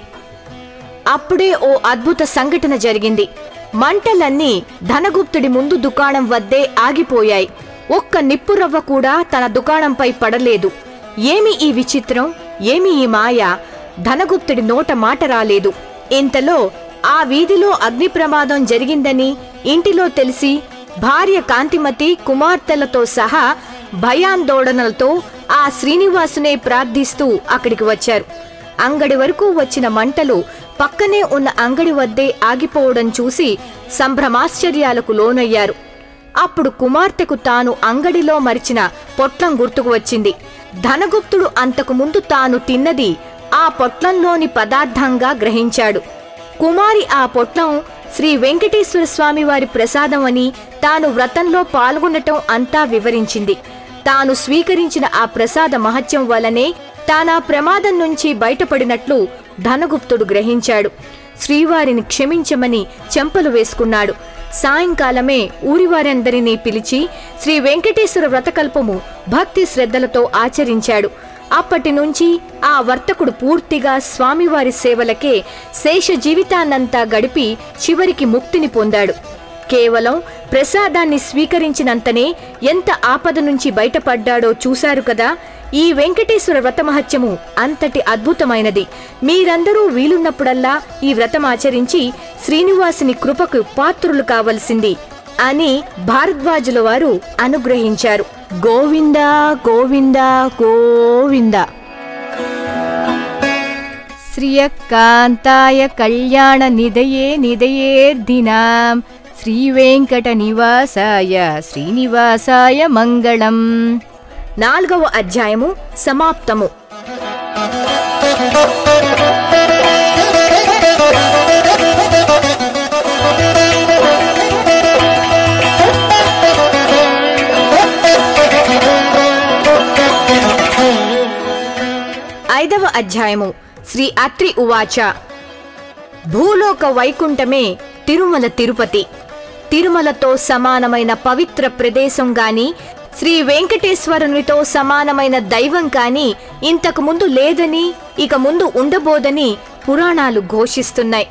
Speaker 1: అప్పుడే ఓ అద్భుత సంఘటన జరిగింది మంటలన్నీ ధనగుప్తుడి ముందు దుకాణం వద్దే ఆగిపోయాయి ఒక్క నిప్పురవ్వ కూడా తన దుకాణంపై పడలేదు ఏమి ఈ విచిత్రం ఏమి ఈ మాయ ధనగుప్తుడి నోట మాట రాలేదు ఇంతలో ఆ వీధిలో అగ్ని ప్రమాదం జరిగిందని ఇంటిలో తెలిసి భార్య కాంతిమతి కుమార్తెలతో సహా భయాందోళనలతో ఆ శ్రీనివాసునే ప్రార్థిస్తూ అక్కడికి వచ్చారు అంగడి వరకు వచ్చిన మంటలు పక్కనే ఉన్న అంగడి వద్దే ఆగిపోవడం చూసి సంభ్రమాశ్చర్యాలకు లోనయ్యారు అప్పుడు కుమార్తెకు తాను అంగడిలో మరిచిన పొట్లం గుర్తుకు వచ్చింది ధనగుప్తుడు అంతకు ముందు తాను తిన్నది ఆ పొట్లంలోని పదార్థంగా గ్రహించాడు కుమారి ఆ పొట్లం శ్రీ వెంకటేశ్వర స్వామి వారి ప్రసాదం అని తాను వ్రతంలో పాల్గొనటం అంతా వివరించింది తాను స్వీకరించిన ఆ ప్రసాద మహత్యం వల్లనే తానా ప్రమాదం నుంచి బయటపడినట్లు ధనగుప్తుడు గ్రహించాడు శ్రీవారిని క్షమించమని చెంపలు వేసుకున్నాడు సాయంకాలమే ఊరివారందరినీ పిలిచి శ్రీ వెంకటేశ్వర వ్రతకల్పము భక్తి శ్రద్ధలతో ఆచరించాడు అప్పటి నుంచి ఆ వర్తకుడు పూర్తిగా స్వామివారి సేవలకే శేష జీవితాన్నంతా గడిపి చివరికి ముక్తిని పొందాడు కేవలం ప్రసాదాన్ని స్వీకరించినంతనే ఎంత ఆపద నుంచి బయటపడ్డాడో చూశారు కదా ఈ వెంకటేశ్వర వ్రతమహత్యము అంతటి అద్భుతమైనది మీరందరూ వీలున్నప్పుడల్లా ఈ వ్రతమాచరించి శ్రీనివాసుని కృపకు పాత్రులు కావలసింది అని భారద్వాజుల వారు అనుగ్రహించారు గోవింద గోవింద గోవింద శ్రియకాంతాయ కళ్యాణ నిదయే నిదయేర్దినాం శ్రీవేంకట నివాసాయ శ్రీనివాసాయ మంగళం నాలుగవ అధ్యాయము సమాప్తము ఐదవ అధ్యాయము శ్రీ అత్రి ఉవాచ భూలోక వైకుంఠమే తిరుమల తిరుపతి తిరుమలతో సమానమైన పవిత్ర ప్రదేశం గాని శ్రీ వెంకటేశ్వరునితో సమానమైన దైవం కాని ఇంతకు ముందు లేదని ఇక ముందు ఉండబోదని పురాణాలు ఘోషిస్తున్నాయి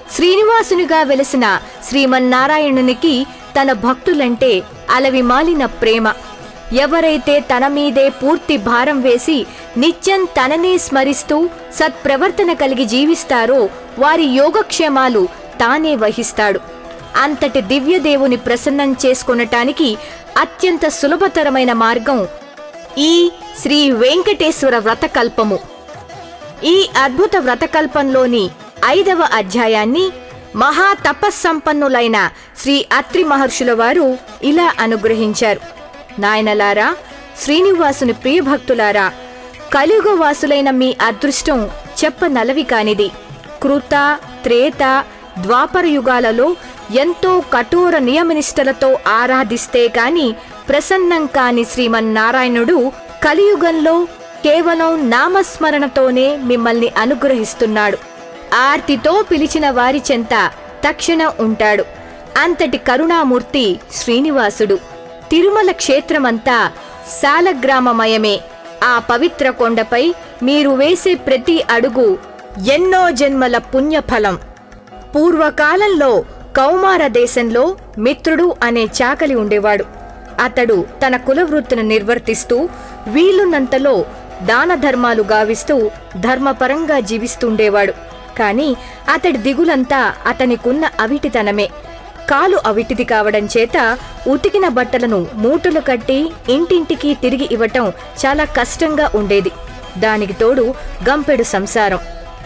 Speaker 1: శ్రీనివాసునిగా వెలిసిన శ్రీమన్నారాయణునికి తన భక్తులంటే అలవిమాలిన ప్రేమ ఎవరైతే తన మీదే పూర్తి భారం వేసి నిత్యం తననే స్మరిస్తూ సత్ప్రవర్తన కలిగి జీవిస్తారో వారి యోగక్షేమాలు తానే వహిస్తాడు అంతటి దివ్యదేవుని ప్రసన్నం చేసుకొనటానికి అత్యంత సులభతరమైన మార్గం ఈ శ్రీ వెంకటేశ్వర వ్రతకల్పము ఈ అద్భుత వ్రతకల్పంలోని ఐదవ అధ్యాయాన్ని మహా తపస్సంపన్నులైన శ్రీ అత్రి మహర్షుల వారు ఇలా అనుగ్రహించారు నాయనలారా శ్రీనివాసుని ప్రియభక్తులారా కలియుగ వాసులైన మీ అదృష్టం చెప్పనలవి కానిది కృత త్రేత ద్వాపర యుగాలలో ఎంతో కఠోర నియమనిష్టలతో ఆరాధిస్తే కాని ప్రసన్నం కాని శ్రీమన్నారాయణుడు కలియుగంలో కేవలం నామస్మరణతోనే మిమ్మల్ని అనుగ్రహిస్తున్నాడు ఆర్తితో పిలిచిన వారి చెంత తక్షణం ఉంటాడు అంతటి కరుణామూర్తి శ్రీనివాసుడు తిరుమల క్షేత్రమంతా శాలగ్రామమయమే ఆ పవిత్ర కొండపై మీరు వేసే ప్రతి అడుగు ఎన్నో జన్మల పుణ్యఫలం పూర్వకాలంలో కౌమార దేశంలో మిత్రుడు అనే చాకలి ఉండేవాడు అతడు తన కులవృత్తిని నిర్వర్తిస్తూ వీలున్నంతలో దాన ధర్మాలు గావిస్తూ ధర్మపరంగా జీవిస్తుండేవాడు కాని అతడి దిగులంతా అతనికున్న అవిటితనమే కాలు అవిటిది కావడం చేత ఉతికిన బట్టలను మూటలు కట్టి ఇంటింటికి తిరిగి ఇవ్వటం చాలా కష్టంగా ఉండేది దానికి తోడు గంపెడు సంసారం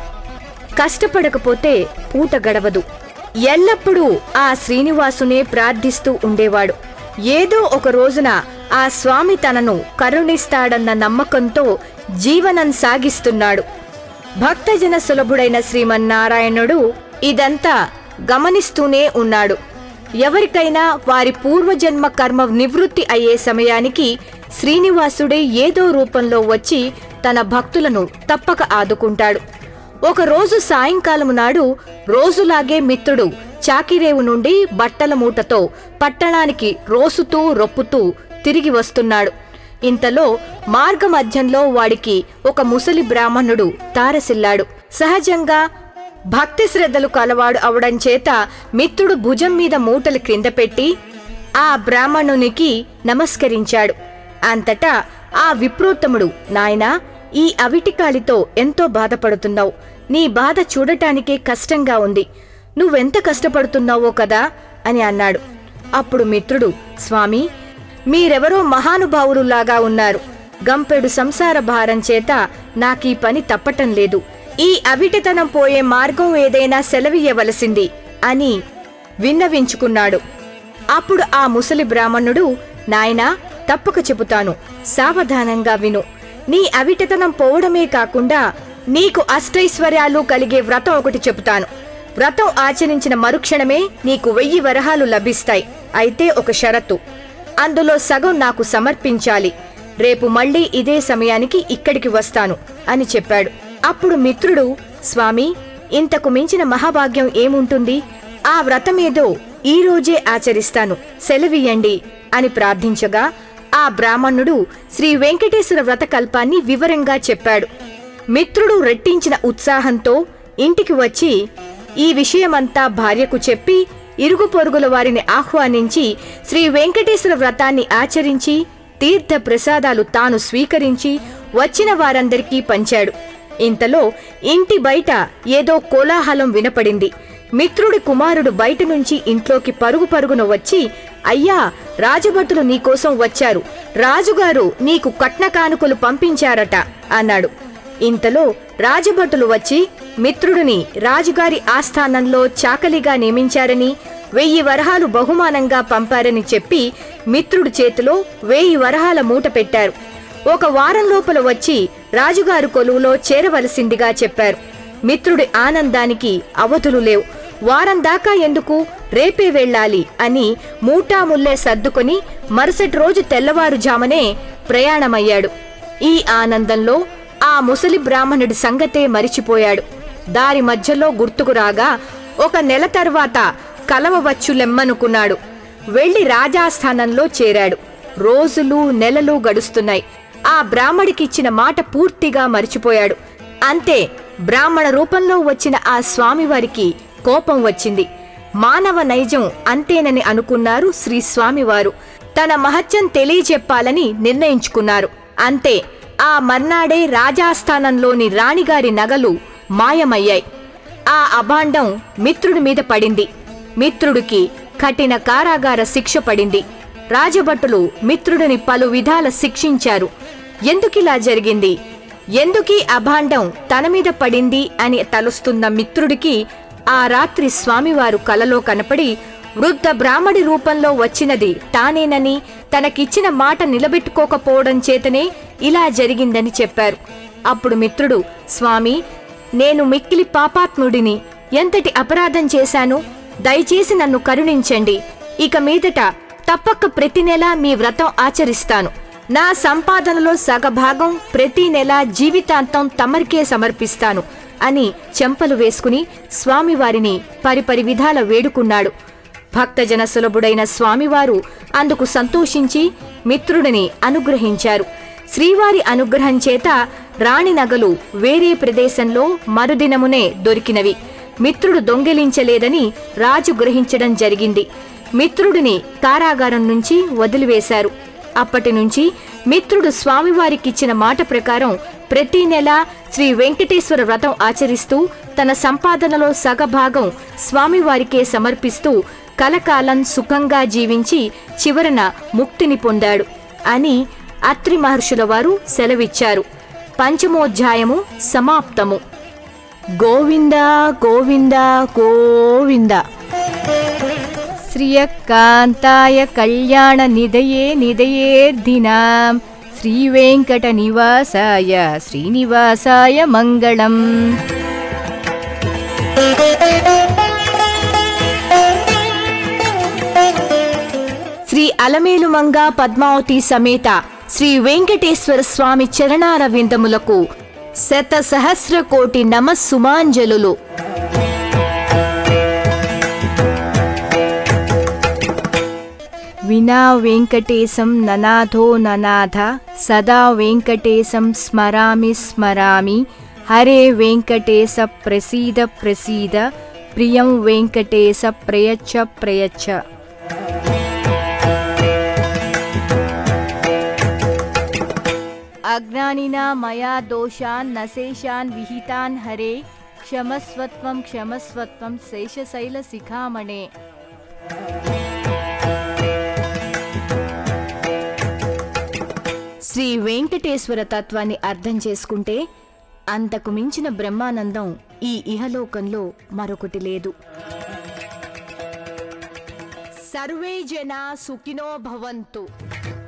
Speaker 1: కష్టపడకపోతే పూట గడవదు ఎల్లప్పుడూ ఆ శ్రీనివాసునే ప్రార్థిస్తూ ఉండేవాడు ఏదో ఒక రోజున ఆ స్వామి తనను కరుణిస్తాడన్న నమ్మకంతో జీవనం సాగిస్తున్నాడు భక్తజన సులభుడైన శ్రీమన్నారాయణుడు ఇదంతా గమనిస్తూనే ఉన్నాడు ఎవరికైనా వారి పూర్వజన్మ కర్మ నివృత్తి అయ్యే సమయానికి శ్రీనివాసుడే ఏదో రూపంలో వచ్చి తన భక్తులను తప్పక ఆదుకుంటాడు ఒకరోజు సాయంకాలము నాడు రోజులాగే మిత్రుడు చాకిరేవు నుండి బట్టల మూటతో పట్టణానికి రోసుతూ రొప్పుతూ తిరిగి వస్తున్నాడు ఇంతలో మార్గమధ్యంలో వాడికి ఒక ముసలి బ్రాహ్మణుడు తారసిల్లాడు సహజంగా భక్తి శ్రద్ధలు కలవాడు అవడం చేత మిత్రుడు భుజం మీద మూటలు క్రింద పెట్టి ఆ బ్రాహ్మణునికి నమస్కరించాడు అంతటా ఆ విప్రోత్తముడు నాయనా ఈ అవిటికాలితో ఎంతో బాధపడుతున్నావు నీ బాధ చూడటానికే కష్టంగా ఉంది నువ్వెంత కష్టపడుతున్నావో కదా అని అన్నాడు అప్పుడు మిత్రుడు స్వామి మీరెవరో మహానుభావులులాగా ఉన్నారు గంపెడు సంసార భారం చేత నాకీ పని తప్పటం లేదు ఈ అవిటితనం పోయే మార్గం ఏదైనా సెలవియ్యవలసింది అని విన్నవించుకున్నాడు అప్పుడు ఆ ముసలి బ్రాహ్మణుడు నాయనా తప్పక చెబుతాను సావధానంగా విను నీ అవిటితనం పోవడమే కాకుండా నీకు అష్టైశ్వర్యాలు కలిగే వ్రతం ఒకటి చెబుతాను వ్రతం ఆచరించిన మరుక్షణమే నీకు వెయ్యి వరహాలు లభిస్తాయి అయితే ఒక షరతు అందులో సగం నాకు సమర్పించాలి రేపు మళ్ళీ ఇదే సమయానికి ఇక్కడికి వస్తాను అని చెప్పాడు అప్పుడు మిత్రుడు స్వామి ఇంతకు మించిన మహాభాగ్యం ఏముంటుంది ఆ వ్రతమేదో ఈ రోజే ఆచరిస్తాను సెలవియండి అని ప్రార్థించగా ఆ బ్రాహ్మణుడు శ్రీ వెంకటేశ్వర వ్రతకల్పాన్ని వివరంగా చెప్పాడు మిత్రుడు రెట్టించిన ఉత్సాహంతో ఇంటికి వచ్చి ఈ విషయమంతా భార్యకు చెప్పి ఇరుగు పొరుగుల వారిని ఆహ్వానించి శ్రీ వెంకటేశ్వర వ్రతాన్ని ఆచరించి తీర్థ ప్రసాదాలు తాను స్వీకరించి వచ్చిన వారందరికీ పంచాడు ఇంతలో ఇంటి బయట ఏదో కోలాహలం వినపడింది మిత్రుడి కుమారుడు బయట నుంచి ఇంట్లోకి పరుగు పరుగున వచ్చి అయ్యా రాజభటులు నీకోసం వచ్చారు రాజుగారు నీకు కట్న కానుకలు పంపించారట అన్నాడు ఇంతలో రాజభటులు వచ్చి మిత్రుడిని రాజుగారి ఆస్థానంలో చాకలిగా నియమించారని వెయ్యి వరహాలు బహుమానంగా పంపారని చెప్పి మిత్రుడి చేతిలో వెయ్యి వరహాల మూట పెట్టారు ఒక వారం లోపల వచ్చి రాజుగారు కొలువులో చేరవలసిందిగా చెప్పారు మిత్రుడి ఆనందానికి అవధులు లేవు వారం దాకా ఎందుకు రేపే వెళ్ళాలి అని మూటాముల్లే సర్దుకొని మరుసటి రోజు తెల్లవారుజామనే ప్రయాణమయ్యాడు ఈ ఆనందంలో ఆ ముసలి బ్రాహ్మణుడి సంగతే మరిచిపోయాడు దారి మధ్యలో గుర్తుకు రాగా ఒక నెల తర్వాత కలవవచ్చులెమ్మనుకున్నాడు వెళ్లి రాజాస్థానంలో చేరాడు రోజులు నెలలు గడుస్తున్నాయి ఆ బ్రాహ్మడికిచ్చిన మాట పూర్తిగా మరిచిపోయాడు అంతే బ్రాహ్మణ రూపంలో వచ్చిన ఆ స్వామివారికి కోపం వచ్చింది మానవ నైజం అంతేనని అనుకున్నారు శ్రీ స్వామివారు తన మహత్యం తెలియచెప్పాలని నిర్ణయించుకున్నారు అంతే ఆ మర్నాడే రాజాస్థానంలోని రాణిగారి నగలు మాయమయ్యాయి ఆ అభాండం మిత్రుడి మీద పడింది మిత్రుడికి కఠిన కారాగార శిక్ష పడింది రాజభటులు మిత్రుడిని పలు విధాల శిక్షించారు ఎందుకిలా జరిగింది ఎందుకీ అభాండం తన మీద పడింది అని తలుస్తున్న మిత్రుడికి ఆ రాత్రి స్వామివారు కలలో కనపడి వృద్ధ బ్రాహ్మడి రూపంలో వచ్చినది తానేనని తనకిచ్చిన మాట నిలబెట్టుకోకపోవడం చేతనే ఇలా జరిగిందని చెప్పారు అప్పుడు మిత్రుడు స్వామి నేను మిక్కిలి పాపాత్ముడిని ఎంతటి అపరాధం చేశాను దయచేసి నన్ను కరుణించండి ఇక మీదట తప్పక ప్రతి నెల మీ వ్రతం ఆచరిస్తాను నా సంపాదనలో సగభాగం ప్రతి నెల జీవితాంతం తమరికే సమర్పిస్తాను అని చెంపలు వేసుకుని స్వామివారిని పరిపరి విధాల వేడుకున్నాడు భక్తజన సులభుడైన స్వామివారు అందుకు సంతోషించి మిత్రుడిని అనుగ్రహించారు శ్రీవారి అనుగ్రహం చేత రాణి నగలు వేరే ప్రదేశంలో మరుదినమునే దొరికినవి మిత్రుడు దొంగిలించలేదని రాజు గ్రహించడం జరిగింది మిత్రుడిని కారాగారం నుంచి వదిలివేశారు అప్పటి నుంచి మిత్రుడు స్వామివారికిచ్చిన మాట ప్రకారం ప్రతి నెల శ్రీ వెంకటేశ్వర వ్రతం ఆచరిస్తూ తన సంపాదనలో సగభాగం స్వామివారికే సమర్పిస్తూ కలకాలం సుఖంగా జీవించి చివరన ముక్తిని పొందాడు అని అత్రి మహర్షుల వారు సెలవిచ్చారు పంచమోధ్యాయము సమాప్తము గోవింద గోవింద గోవింద శ్రియకాంతాయ కళ్యాణ నిదయే నిదయేర్దినాం శ్రీవేంకట నివాసాయ శ్రీనివాసాయ మంగళం శ్రీ అలమేలుమంగ పద్మావతి సమేత శ్రీ వెంకటేశ్వర స్వామి చరణార విందములకు శత సహస్ర కోటి నమస్సుమాంజలులు వినా వెంకటేశం ననాథో ననాథ సదా వెంకటేశం స్మరామి స్మరామి హరే వెంకటేశ ప్రసీద ప్రసీద ప్రియం వెంకటేశ ప్రయచ్చ ప్రయచ్చ అజ్ఞానినా మయా దోషాన్ నశేషాన్ విహితాన్ హరే క్షమస్వత్వం క్షమస్వత్వం శేషశైల శిఖామణే శ్రీ వెంకటేశ్వర తత్వాన్ని అర్థం చేసుకుంటే అంతకు మించిన బ్రహ్మానందం ఈ ఇహలోకంలో మరొకటి లేదు సర్వే జనా సుఖినో భవంతు